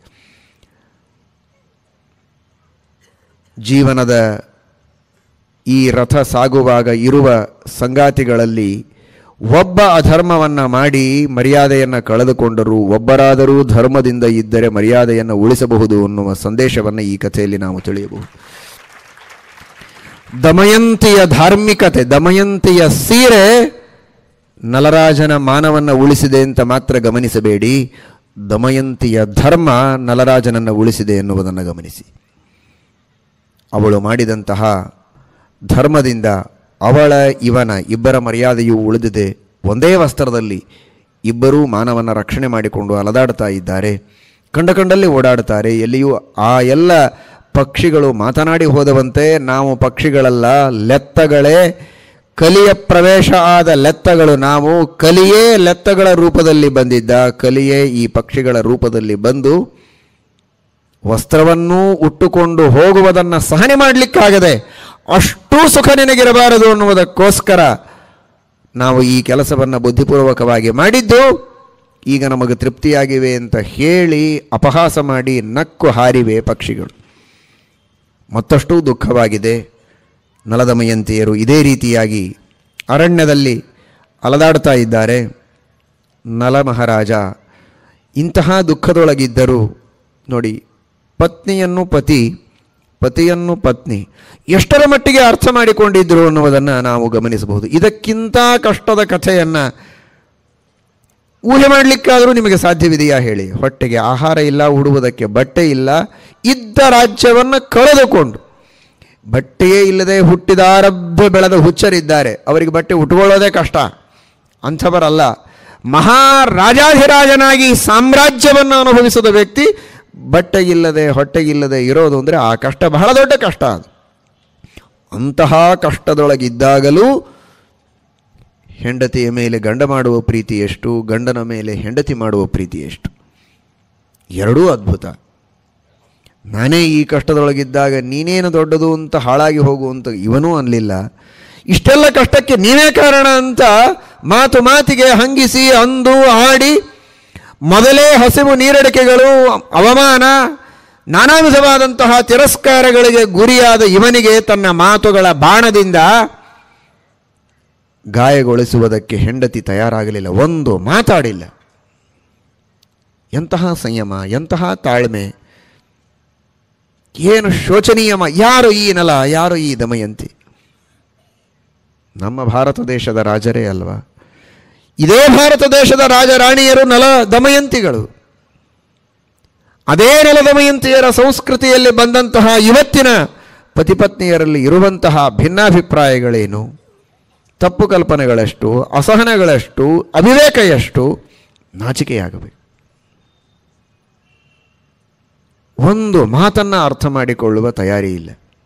Speaker 1: ಜೀವನದ ಈ ರಥ ಸಾಗುವಾಗ ಇರುವ ಸಂಗಾತಿಗಳಲ್ಲಿ ಒಬ್ಬ ಅಧರ್ಮವನ್ನು ಮಾಡಿ ಮರ್ಯಾದೆಯನ್ನು ಕಳೆದುಕೊಂಡರೂ ಒಬ್ಬರಾದರೂ ಧರ್ಮದಿಂದ ಇದ್ದರೆ ಮರ್ಯಾದೆಯನ್ನು ಉಳಿಸಬಹುದು ಅನ್ನುವ ಸಂದೇಶವನ್ನು ಈ ಕಥೆಯಲ್ಲಿ ನಾವು ತಿಳಿಯಬಹುದು ದಮಯಂತಿಯ ಧಾರ್ಮಿಕತೆ ದಮಯಂತಿಯ ಸೀರೆ ನಲರಾಜನ ಮಾನವನ್ನು ಉಳಿಸಿದೆ ಅಂತ ಮಾತ್ರ ಗಮನಿಸಬೇಡಿ ದಮಯಂತಿಯ ಧರ್ಮ ನಲರಾಜನನ್ನು ಉಳಿಸಿದೆ ಎನ್ನುವುದನ್ನು ಗಮನಿಸಿ ಅವಳು ಮಾಡಿದಂತಹ ಧರ್ಮದಿಂದ ಅವಳ ಇವನ ಇಬ್ಬರ ಮರ್ಯಾದೆಯು ಉಳಿದಿದೆ ಒಂದೇ ವಸ್ತ್ರದಲ್ಲಿ ಇಬ್ಬರೂ ಮಾನವನ ರಕ್ಷಣೆ ಮಾಡಿಕೊಂಡು ಅಲದಾಡ್ತಾ ಇದ್ದಾರೆ ಕಂಡ ಕಂಡಲ್ಲಿ ಓಡಾಡ್ತಾರೆ ಎಲ್ಲಿಯೂ ಆ ಎಲ್ಲ ಪಕ್ಷಿಗಳು ಮಾತನಾಡಿ ಹೋದವಂತೆ ನಾವು ಪಕ್ಷಿಗಳಲ್ಲ ಲೆತ್ತಗಳೇ ಕಲಿಯ ಪ್ರವೇಶ ಆದ ಲೆತ್ತಗಳು ನಾವು ಕಲಿಯೇ ಲೆತ್ತಗಳ ರೂಪದಲ್ಲಿ ಬಂದಿದ್ದ ಕಲಿಯೇ ಈ ಪಕ್ಷಿಗಳ ರೂಪದಲ್ಲಿ ಬಂದು ವಸ್ತ್ರವನ್ನೂ ಉಟ್ಟುಕೊಂಡು ಹೋಗುವುದನ್ನು ಸಹನೆ ಮಾಡಲಿಕ್ಕಾಗದೆ ಅಷ್ಟೂ ಸುಖ ನಿನಗಿರಬಾರದು ಅನ್ನುವುದಕ್ಕೋಸ್ಕರ ನಾವು ಈ ಕೆಲಸವನ್ನು ಬುದ್ಧಿಪೂರ್ವಕವಾಗಿ ಮಾಡಿದ್ದು ಈಗ ನಮಗೆ ತೃಪ್ತಿಯಾಗಿವೆ ಅಂತ ಹೇಳಿ ಅಪಹಾಸ ಮಾಡಿ ನಕ್ಕು ಹಾರಿವೆ ಪಕ್ಷಿಗಳು ಮತ್ತಷ್ಟು ದುಃಖವಾಗಿದೆ ನಲದಮಯಂತಿಯರು ಇದೇ ರೀತಿಯಾಗಿ ಅರಣ್ಯದಲ್ಲಿ ಅಲದಾಡ್ತಾ ಇದ್ದಾರೆ ನಲ ಮಹಾರಾಜ ಇಂತಹ ದುಃಖದೊಳಗಿದ್ದರೂ ನೋಡಿ ಪತ್ನಿಯನ್ನು ಪತಿ ಪತಿಯನ್ನು ಪತ್ನಿ ಎಷ್ಟರ ಮಟ್ಟಿಗೆ ಅರ್ಥ ಮಾಡಿಕೊಂಡಿದ್ದರು ಅನ್ನುವುದನ್ನು ನಾವು ಗಮನಿಸಬಹುದು ಇದಕ್ಕಿಂತ ಕಷ್ಟದ ಕಥೆಯನ್ನು ಊಹೆ ಮಾಡಲಿಕ್ಕಾದರೂ ನಿಮಗೆ ಸಾಧ್ಯವಿದೆಯಾ ಹೇಳಿ ಹೊಟ್ಟೆಗೆ ಆಹಾರ ಇಲ್ಲ ಉಡುವುದಕ್ಕೆ ಬಟ್ಟೆ ಇಲ್ಲ ಇದ್ದ ರಾಜ್ಯವನ್ನು ಕಳೆದುಕೊಂಡು ಬಟ್ಟೆಯೇ ಇಲ್ಲದೆ ಹುಟ್ಟಿದಾರಭ್ಯ ಬೆಳೆದ ಹುಚ್ಚರಿದ್ದಾರೆ ಅವರಿಗೆ ಬಟ್ಟೆ ಉಟ್ಕೊಳ್ಳೋದೇ ಕಷ್ಟ ಅಂಥವರಲ್ಲ ಮಹಾರಾಜಾಧಿರಾಜನಾಗಿ ಸಾಮ್ರಾಜ್ಯವನ್ನು ಅನುಭವಿಸಿದ ವ್ಯಕ್ತಿ ಬಟ್ಟೆಗಿಲ್ಲದೆ ಹೊಟ್ಟೆಗಿಲ್ಲದೆ ಇರೋದು ಅಂದರೆ ಆ ಕಷ್ಟ ಬಹಳ ದೊಡ್ಡ ಕಷ್ಟ ಅದು ಅಂತಹ ಕಷ್ಟದೊಳಗಿದ್ದಾಗಲೂ ಹೆಂಡತಿಯ ಮೇಲೆ ಗಂಡ ಮಾಡುವ ಪ್ರೀತಿ ಎಷ್ಟು ಗಂಡನ ಮೇಲೆ ಹೆಂಡತಿ ಮಾಡುವ ಪ್ರೀತಿ ಎಷ್ಟು ಎರಡೂ ಅದ್ಭುತ ನಾನೇ ಈ ಕಷ್ಟದೊಳಗಿದ್ದಾಗ ನೀನೇನು ದೊಡ್ಡದು ಅಂತ ಹಾಳಾಗಿ ಹೋಗುವಂತ ಇವನೂ ಅನ್ನಲಿಲ್ಲ ಇಷ್ಟೆಲ್ಲ ಕಷ್ಟಕ್ಕೆ ನೀವೇ ಕಾರಣ ಅಂತ ಮಾತು ಮಾತಿಗೆ ಹಂಗಿಸಿ ಅಂದು ಆಡಿ ಮೊದಲೇ ಹಸಿವು ನೀರಡಿಕೆಗಳು ಅವಮಾನ ನಾನಾ ವಿಧವಾದಂತಹ ತಿರಸ್ಕಾರಗಳಿಗೆ ಗುರಿಯಾದ ಇವನಿಗೆ ತನ್ನ ಮಾತುಗಳ ಬಾಣದಿಂದ ಗಾಯಗೊಳಿಸುವುದಕ್ಕೆ ಹೆಂಡತಿ ತಯಾರಾಗಲಿಲ್ಲ ಒಂದು ಮಾತಾಡಿಲ್ಲ ಎಂತಹ ಸಂಯಮ ಎಂತಹ ತಾಳ್ಮೆ ಏನು ಶೋಚನೀಯ ಮಾ- ಯಾರು ಈ ನಲ ಯಾರು ಈ ದಮಯಂತಿ ನಮ್ಮ ಭಾರತ ದೇಶದ ರಾಜರೇ ಅಲ್ವಾ ಇದೇ ಭಾರತ ದೇಶದ ರಾಜರಾಣಿಯರು ನಲ ದಮಯಂತಿಗಳು ಅದೇ ನೆಲ ದಮಯಂತಿಯರ ಸಂಸ್ಕೃತಿಯಲ್ಲಿ ಬಂದಂತಹ ಇವತ್ತಿನ ಪತಿಪತ್ನಿಯರಲ್ಲಿ ಇರುವಂತಹ ಭಿನ್ನಾಭಿಪ್ರಾಯಗಳೇನು ತಪ್ಪು ಕಲ್ಪನೆಗಳಷ್ಟು ಅಸಹನಗಳಷ್ಟು ಅವಿವೇಕ ಎಷ್ಟು ನಾಚಿಕೆಯಾಗಬೇಕು ಒಂದು ಮಾತನ್ನ ಅರ್ಥ ಮಾಡಿಕೊಳ್ಳುವ ತಯಾರಿ ಇಲ್ಲ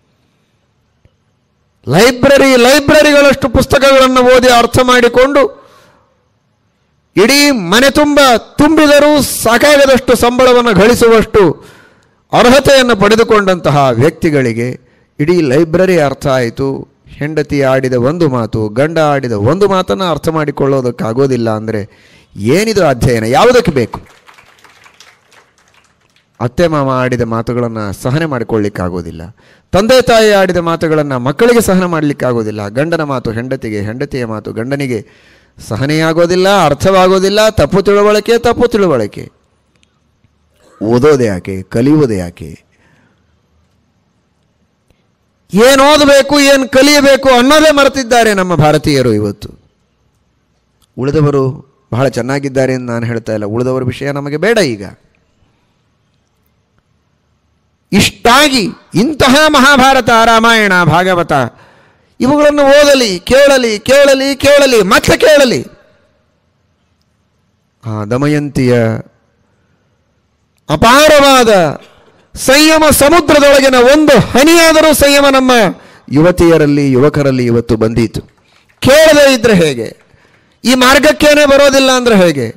Speaker 1: ಲೈಬ್ರರಿ ಲೈಬ್ರರಿಗಳಷ್ಟು ಪುಸ್ತಕಗಳನ್ನು ಓದಿ ಅರ್ಥ ಮಾಡಿಕೊಂಡು ಇಡೀ ಮನೆ ತುಂಬ ತುಂಬಿದರೂ ಸಾಕಾಗದಷ್ಟು ಸಂಬಳವನ್ನು ಗಳಿಸುವಷ್ಟು ಅರ್ಹತೆಯನ್ನು ಪಡೆದುಕೊಂಡಂತಹ ವ್ಯಕ್ತಿಗಳಿಗೆ ಇಡೀ ಲೈಬ್ರರಿ ಅರ್ಥ ಆಯಿತು ಹೆಂಡತಿ ಆಡಿದ ಒಂದು ಮಾತು ಗಂಡ ಆಡಿದ ಒಂದು ಮಾತನ್ನು ಅರ್ಥ ಮಾಡಿಕೊಳ್ಳೋದಕ್ಕಾಗೋದಿಲ್ಲ ಅಂದರೆ ಏನಿದು ಅಧ್ಯಯನ ಯಾವುದಕ್ಕೆ ಬೇಕು ಅತ್ತೆ ಮಾಮ ಆಡಿದ ಮಾತುಗಳನ್ನು ಸಹನೆ ಮಾಡಿಕೊಳ್ಳಿಕ್ಕಾಗೋದಿಲ್ಲ ತಂದೆ ತಾಯಿ ಆಡಿದ ಮಾತುಗಳನ್ನು ಮಕ್ಕಳಿಗೆ ಸಹನೆ ಮಾಡಲಿಕ್ಕಾಗೋದಿಲ್ಲ ಗಂಡನ ಮಾತು ಹೆಂಡತಿಗೆ ಹೆಂಡತಿಯ ಮಾತು ಗಂಡನಿಗೆ ಸಹನೆಯಾಗೋದಿಲ್ಲ ಅರ್ಥವಾಗೋದಿಲ್ಲ ತಪ್ಪು ತಿಳುವಳಿಕೆ ತಪ್ಪು ತಿಳುವಳಿಕೆ ಓದೋದು ಯಾಕೆ ಕಲಿಯುವುದು ಯಾಕೆ ಏನು ಓದಬೇಕು ಏನು ಕಲಿಯಬೇಕು ಅನ್ನೋದೇ ಮರೆತಿದ್ದಾರೆ ನಮ್ಮ ಭಾರತೀಯರು ಇವತ್ತು ಉಳಿದವರು ಬಹಳ ಚೆನ್ನಾಗಿದ್ದಾರೆ ಎಂದು ನಾನು ಹೇಳ್ತಾ ಇಲ್ಲ ಉಳಿದವರ ವಿಷಯ ನಮಗೆ ಬೇಡ ಈಗ ಇಷ್ಟಾಗಿ ಇಂತಹ ಮಹಾಭಾರತ ರಾಮಾಯಣ ಭಾಗವತ ಇವುಗಳನ್ನು ಓದಲಿ ಕೇಳಲಿ ಕೇಳಲಿ ಕೇಳಲಿ ಮತ್ತೆ ಕೇಳಲಿ ಆ ದಮಯಂತಿಯ ಅಪಾರವಾದ ಸಂಯಮ ಸಮುದ್ರದೊಳಗಿನ ಒಂದು ಹನಿಯಾದರೂ ಸಂಯಮ ನಮ್ಮ ಯುವತಿಯರಲ್ಲಿ ಯುವಕರಲ್ಲಿ ಇವತ್ತು ಬಂದೀತು ಕೇಳದೇ ಇದ್ರೆ ಹೇಗೆ ಈ ಮಾರ್ಗಕ್ಕೇನೆ ಬರೋದಿಲ್ಲ ಅಂದ್ರೆ ಹೇಗೆ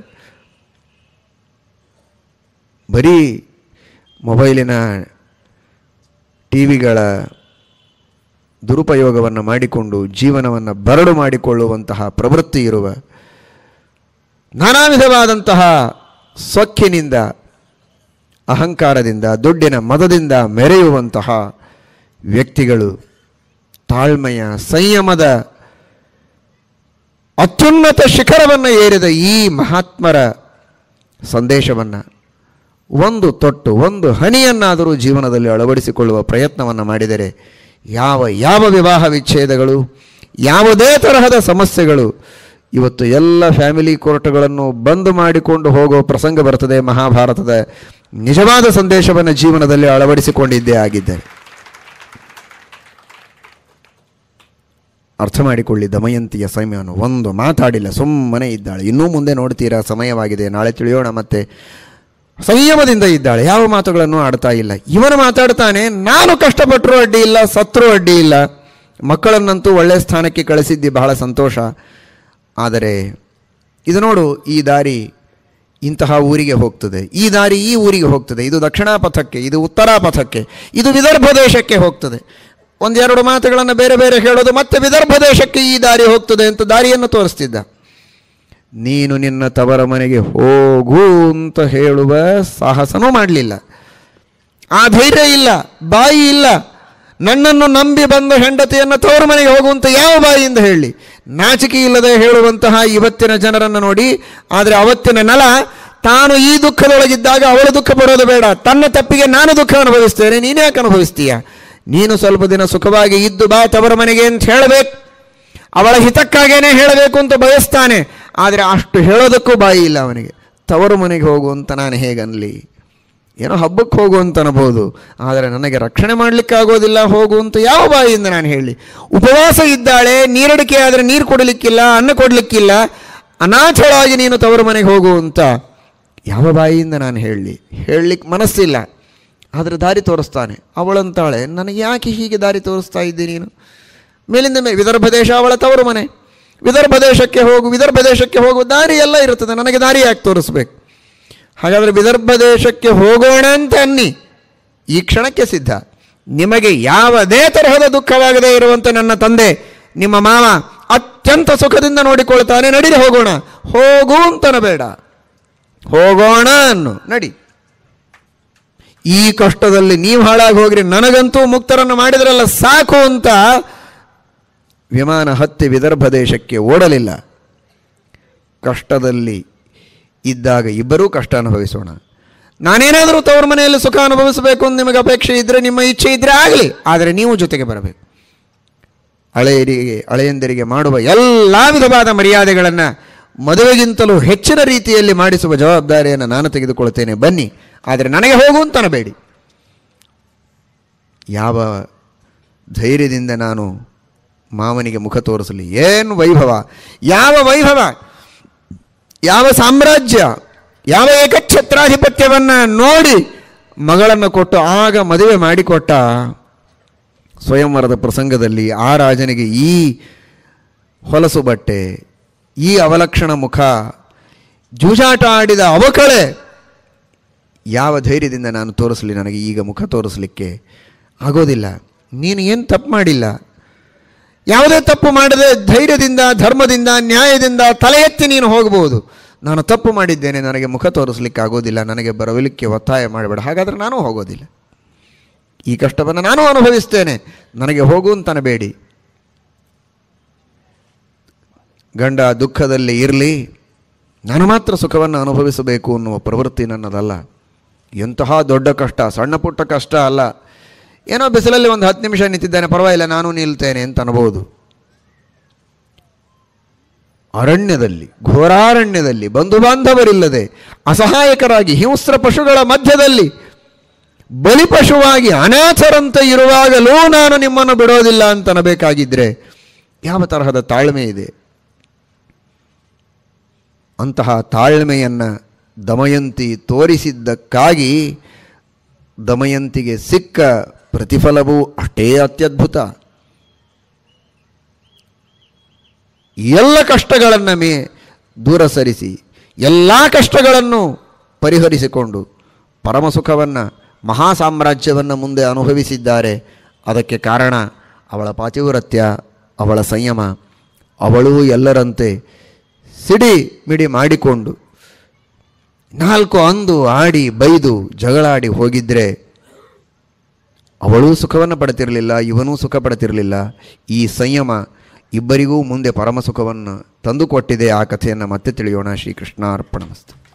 Speaker 1: ಬರೀ ಮೊಬೈಲಿನ ಟಿ ವಿಗಳ ದುರುಪಯೋಗವನ್ನು ಮಾಡಿಕೊಂಡು ಜೀವನವನ್ನು ಬರಡು ಮಾಡಿಕೊಳ್ಳುವಂತಹ ಪ್ರವೃತ್ತಿ ಇರುವ ನಾನಾ ವಿಧವಾದಂತಹ ಸೊಕ್ಕಿನಿಂದ ಅಹಂಕಾರದಿಂದ ದುಡ್ಡಿನ ಮದದಿಂದ ಮೆರೆಯುವಂತಹ ವ್ಯಕ್ತಿಗಳು ತಾಳ್ಮೆಯ ಸಂಯಮದ ಅತ್ಯುನ್ನತ ಶಿಖರವನ್ನು ಏರಿದ ಈ ಮಹಾತ್ಮರ ಸಂದೇಶವನ್ನು ಒಂದು ತೊಟ್ಟು ಒಂದು ಹನಿಯನ್ನಾದರೂ ಜೀವನದಲ್ಲಿ ಅಳವಡಿಸಿಕೊಳ್ಳುವ ಪ್ರಯತ್ನವನ್ನು ಮಾಡಿದರೆ ಯಾವ ಯಾವ ವಿವಾಹ ವಿಚ್ಛೇದಗಳು ಯಾವುದೇ ತರಹದ ಸಮಸ್ಯೆಗಳು ಇವತ್ತು ಎಲ್ಲ ಫ್ಯಾಮಿಲಿ ಕೋರ್ಟ್ಗಳನ್ನು ಬಂದ್ ಮಾಡಿಕೊಂಡು ಹೋಗೋ ಪ್ರಸಂಗ ಬರ್ತದೆ ಮಹಾಭಾರತದ ನಿಜವಾದ ಸಂದೇಶವನ್ನು ಜೀವನದಲ್ಲಿ ಅಳವಡಿಸಿಕೊಂಡಿದ್ದೇ ಆಗಿದ್ದರೆ ಅರ್ಥ ಮಾಡಿಕೊಳ್ಳಿ ದಮಯಂತಿಯ ಸಂಯಮವನ್ನು ಒಂದು ಮಾತಾಡಿಲ್ಲ ಸುಮ್ಮನೆ ಇದ್ದಾಳೆ ಇನ್ನೂ ಮುಂದೆ ನೋಡ್ತೀರಾ ಸಮಯವಾಗಿದೆ ನಾಳೆ ತಿಳಿಯೋಣ ಮತ್ತೆ ಸಂಯಮದಿಂದ ಇದ್ದಾಳೆ ಯಾವ ಮಾತುಗಳನ್ನು ಆಡ್ತಾ ಇಲ್ಲ ಇವನು ಮಾತಾಡ್ತಾನೆ ನಾನು ಕಷ್ಟಪಟ್ಟರೂ ಅಡ್ಡಿ ಇಲ್ಲ ಸತ್ರೂ ಅಡ್ಡಿ ಇಲ್ಲ ಮಕ್ಕಳನ್ನಂತೂ ಒಳ್ಳೆಯ ಸ್ಥಾನಕ್ಕೆ ಕಳಿಸಿದ್ದಿ ಬಹಳ ಸಂತೋಷ ಆದರೆ ಇದು ನೋಡು ಈ ದಾರಿ ಇಂತಹ ಊರಿಗೆ ಹೋಗ್ತದೆ ಈ ದಾರಿ ಈ ಊರಿಗೆ ಹೋಗ್ತದೆ ಇದು ದಕ್ಷಿಣ ಪಥಕ್ಕೆ ಇದು ಉತ್ತರ ಪಥಕ್ಕೆ ಇದು ವಿದರ್ಭ ದೇಶಕ್ಕೆ ಹೋಗ್ತದೆ ಒಂದೆರಡು ಮಾತುಗಳನ್ನು ಬೇರೆ ಬೇರೆ ಹೇಳೋದು ಮತ್ತೆ ವಿದರ್ಭ ದೇಶಕ್ಕೆ ಈ ದಾರಿ ಹೋಗ್ತದೆ ಅಂತ ದಾರಿಯನ್ನು ತೋರಿಸ್ತಿದ್ದ ನೀನು ನಿನ್ನ ತವರ ಮನೆಗೆ ಹೋಗು ಅಂತ ಹೇಳುವ ಸಾಹಸನೂ ಮಾಡಲಿಲ್ಲ ಆ ಧೈರ್ಯ ಇಲ್ಲ ಬಾಯಿ ಇಲ್ಲ ನನ್ನನ್ನು ನಂಬಿ ಬಂದ ಹೆಂಡತಿಯನ್ನು ತವರು ಮನೆಗೆ ಹೋಗುವಂತ ಯಾವ ಬಾಯಿಯಿಂದ ಹೇಳಿ ನಾಚಿಕೆ ಇಲ್ಲದೆ ಹೇಳುವಂತಹ ಇವತ್ತಿನ ಜನರನ್ನು ನೋಡಿ ಆದರೆ ಅವತ್ತಿನ ನಲ ತಾನು ಈ ದುಃಖದೊಳಗಿದ್ದಾಗ ಅವಳು ದುಃಖ ಪಡೋದು ಬೇಡ ತನ್ನ ತಪ್ಪಿಗೆ ನಾನು ದುಃಖ ಅನುಭವಿಸ್ತೇನೆ ನೀನೇ ಯಾಕೆ ಅನುಭವಿಸ್ತೀಯ ನೀನು ಸ್ವಲ್ಪ ದಿನ ಸುಖವಾಗಿ ಇದ್ದು ಬಾ ತವರ ಮನೆಗೆ ಅಂತ ಹೇಳಬೇಕು ಅವಳ ಹಿತಕ್ಕಾಗೇನೆ ಹೇಳಬೇಕು ಅಂತ ಬಯಸ್ತಾನೆ ಆದರೆ ಅಷ್ಟು ಹೇಳೋದಕ್ಕೂ ಬಾಯಿ ಇಲ್ಲ ಅವನಿಗೆ ತವರು ಮನೆಗೆ ಹೋಗು ಅಂತ ನಾನು ಹೇಗನ್ಲಿ ಏನೋ ಹಬ್ಬಕ್ಕೆ ಹೋಗು ಅಂತ ಅನ್ಬೋದು ಆದರೆ ನನಗೆ ರಕ್ಷಣೆ ಮಾಡಲಿಕ್ಕೆ ಆಗೋದಿಲ್ಲ ಹೋಗು ಅಂತ ಯಾವ ಬಾಯಿಯಿಂದ ನಾನು ಹೇಳಿ ಉಪವಾಸ ಇದ್ದಾಳೆ ನೀರಡಿಕೆ ಆದರೆ ನೀರು ಕೊಡಲಿಕ್ಕಿಲ್ಲ ಅನ್ನ ಕೊಡಲಿಕ್ಕಿಲ್ಲ ಅನಾಥಳಾಗಿ ನೀನು ತವರು ಮನೆಗೆ ಹೋಗು ಅಂತ ಯಾವ ಬಾಯಿಯಿಂದ ನಾನು ಹೇಳಲಿ ಹೇಳಲಿಕ್ಕೆ ಮನಸ್ಸಿಲ್ಲ ಆದರೆ ದಾರಿ ತೋರಿಸ್ತಾನೆ ಅವಳಂತಾಳೆ ನನಗೆ ಯಾಕೆ ಹೀಗೆ ದಾರಿ ತೋರಿಸ್ತಾ ಇದ್ದೆ ನೀನು ಮೇಲಿಂದ ಮೇಲೆ ವಿದರ್ಭ ದೇಶ ಅವಳ ತವರು ಮನೆ ವಿದರ್ಭ ದೇಶಕ್ಕೆ ಹೋಗು ವಿದರ್ಭ ದೇಶಕ್ಕೆ ಹೋಗು ದಾರಿ ಎಲ್ಲ ಇರುತ್ತದೆ ನನಗೆ ದಾರಿ ಯಾಕೆ ತೋರಿಸ್ಬೇಕು ಹಾಗಾದರೆ ವಿದರ್ಭ ದೇಶಕ್ಕೆ ಹೋಗೋಣ ಅಂತ ಅನ್ನಿ ಈ ಕ್ಷಣಕ್ಕೆ ಸಿದ್ಧ ನಿಮಗೆ ಯಾವುದೇ ತರಹದ ದುಃಖವಾಗದೇ ಇರುವಂತೆ ನನ್ನ ತಂದೆ ನಿಮ್ಮ ಮಾವ ಅತ್ಯಂತ ಸುಖದಿಂದ ನೋಡಿಕೊಳ್ತಾನೆ ನಡೀರಿ ಹೋಗೋಣ ಹೋಗು ಅಂತನಬೇಡ ಹೋಗೋಣ ಅನ್ನು ನಡಿ ಈ ಕಷ್ಟದಲ್ಲಿ ನೀವು ಹಾಳಾಗಿ ಹೋಗ್ರಿ ನನಗಂತೂ ಮುಕ್ತರನ್ನು ಮಾಡಿದ್ರಲ್ಲ ಸಾಕು ಅಂತ ವಿಮಾನ ಹತ್ತಿ ವಿದರ್ಭ ದೇಶಕ್ಕೆ ಓಡಲಿಲ್ಲ ಕಷ್ಟದಲ್ಲಿ ಇದ್ದಾಗ ಇಬ್ಬರೂ ಕಷ್ಟ ಅನುಭವಿಸೋಣ ನಾನೇನಾದರೂ ತವರ ಮನೆಯಲ್ಲಿ ಸುಖ ಅನುಭವಿಸಬೇಕು ಅಂತ ನಿಮಗೆ ಅಪೇಕ್ಷೆ ಇದ್ದರೆ ನಿಮ್ಮ ಇಚ್ಛೆ ಇದ್ದರೆ ಆಗಲಿ ಆದರೆ ನೀವು ಜೊತೆಗೆ ಬರಬೇಕು ಹಳೆಯರಿಗೆ ಹಳೆಯಂದರಿಗೆ ಮಾಡುವ ಎಲ್ಲ ವಿಧವಾದ ಮರ್ಯಾದೆಗಳನ್ನು ಮದುವೆಗಿಂತಲೂ ಹೆಚ್ಚಿನ ರೀತಿಯಲ್ಲಿ ಮಾಡಿಸುವ ಜವಾಬ್ದಾರಿಯನ್ನು ನಾನು ತೆಗೆದುಕೊಳ್ತೇನೆ ಬನ್ನಿ ಆದರೆ ನನಗೆ ಹೋಗು ಅಂತ ಅನ್ನಬೇಡಿ ಯಾವ ಧೈರ್ಯದಿಂದ ನಾನು ಮಾವನಿಗೆ ಮುಖ ತೋರಿಸಲಿ ಏನು ವೈಭವ ಯಾವ ವೈಭವ ಯಾವ ಸಾಮ್ರಾಜ್ಯ ಯಾವ ಏಕಛತ್ರಾಧಿಪತ್ಯವನ್ನು ನೋಡಿ ಮಗಳನ್ನು ಕೊಟ್ಟು ಆಗ ಮದುವೆ ಮಾಡಿಕೊಟ್ಟ ಸ್ವಯಂವರದ ಪ್ರಸಂಗದಲ್ಲಿ ಆ ರಾಜನಿಗೆ ಈ ಹೊಲಸು ಬಟ್ಟೆ ಈ ಅವಲಕ್ಷಣ ಮುಖ ಜೂಜಾಟ ಆಡಿದ ಅವಕಳೆ ಯಾವ ಧೈರ್ಯದಿಂದ ನಾನು ತೋರಿಸಲಿ ನನಗೆ ಈಗ ಮುಖ ತೋರಿಸಲಿಕ್ಕೆ ಆಗೋದಿಲ್ಲ ನೀನು ಏನು ತಪ್ಪು ಮಾಡಿಲ್ಲ ಯಾವುದೇ ತಪ್ಪು ಮಾಡದೆ ಧೈರ್ಯದಿಂದ ಧರ್ಮದಿಂದ ನ್ಯಾಯದಿಂದ ತಲೆ ಎತ್ತಿ ನೀನು ಹೋಗಬಹುದು ನಾನು ತಪ್ಪು ಮಾಡಿದ್ದೇನೆ ನನಗೆ ಮುಖ ತೋರಿಸಲಿಕ್ಕೆ ಆಗೋದಿಲ್ಲ ನನಗೆ ಬರಲಿಕ್ಕೆ ಒತ್ತಾಯ ಮಾಡಬೇಡ ಹಾಗಾದರೆ ನಾನು ಹೋಗೋದಿಲ್ಲ ಈ ಕಷ್ಟವನ್ನು ನಾನು ಅನುಭವಿಸ್ತೇನೆ ನನಗೆ ಹೋಗು ಅಂತನಬೇಡಿ ಗಂಡ ದುಃಖದಲ್ಲಿ ಇರಲಿ ನಾನು ಮಾತ್ರ ಸುಖವನ್ನು ಅನುಭವಿಸಬೇಕು ಅನ್ನುವ ಪ್ರವೃತ್ತಿ ನನ್ನದಲ್ಲ ಎಂತಹ ದೊಡ್ಡ ಕಷ್ಟ ಸಣ್ಣ ಪುಟ್ಟ ಕಷ್ಟ ಅಲ್ಲ ಏನೋ ಬಿಸಿಲಲ್ಲಿ ಒಂದು ಹತ್ತು ನಿಮಿಷ ನಿಂತಿದ್ದೇನೆ ಪರವಾಗಿಲ್ಲ ನಾನು ನಿಲ್ತೇನೆ ಅಂತ ಅನ್ಬೋದು ಅರಣ್ಯದಲ್ಲಿ ಘೋರಾರಣ್ಯದಲ್ಲಿ ಬಂಧು ಬಾಂಧವರಿಲ್ಲದೆ ಅಸಹಾಯಕರಾಗಿ ಹಿಂಸ್ರ ಪಶುಗಳ ಮಧ್ಯದಲ್ಲಿ ಬಲಿಪಶುವಾಗಿ ಅನಾಥರಂತೆ ಇರುವಾಗಲೂ ನಾನು ನಿಮ್ಮನ್ನು ಬಿಡೋದಿಲ್ಲ ಅಂತ ಅನ್ನಬೇಕಾಗಿದ್ದರೆ ಯಾವ ತರಹದ ತಾಳ್ಮೆ ಇದೆ ಅಂತಹ ತಾಳ್ಮೆಯನ್ನು ದಮಯಂತಿ ತೋರಿಸಿದ್ದಕ್ಕಾಗಿ ದಮಯಂತಿಗೆ ಸಿಕ್ಕ ಪ್ರತಿಫಲವೂ ಅಷ್ಟೇ ಅತ್ಯದ್ಭುತ ಎಲ್ಲ ಕಷ್ಟಗಳನ್ನು ಮೇ ದೂರ ಸರಿಸಿ ಎಲ್ಲ ಕಷ್ಟಗಳನ್ನು ಪರಿಹರಿಸಿಕೊಂಡು ಪರಮಸುಖವನ್ನು ಮಹಾ ಸಾಮ್ರಾಜ್ಯವನ್ನು ಮುಂದೆ ಅನುಭವಿಸಿದ್ದಾರೆ ಅದಕ್ಕೆ ಕಾರಣ ಅವಳ ಪಾತಿವ್ರತ್ಯ ಅವಳ ಸಂಯಮ ಅವಳೂ ಎಲ್ಲರಂತೆ ಸಿಡಿ ಮಿಡಿ ಮಾಡಿಕೊಂಡು ನಾಲ್ಕು ಅಂದು ಆಡಿ ಬೈದು ಜಗಳಾಡಿ ಹೋಗಿದ್ದರೆ ಅವಳೂ ಸುಖವನ್ನು ಪಡ್ತಿರಲಿಲ್ಲ ಇವನೂ ಸುಖ ಪಡ್ತಿರಲಿಲ್ಲ ಈ ಸಂಯಮ ಇಬ್ಬರಿಗೂ ಮುಂದೆ ಪರಮ ಸುಖವನ್ನು ತಂದುಕೊಟ್ಟಿದೆ ಆ ಕಥೆಯನ್ನು ಮತ್ತೆ ತಿಳಿಯೋಣ ಶ್ರೀಕೃಷ್ಣ ಅರ್ಪಣಮಸ್ತು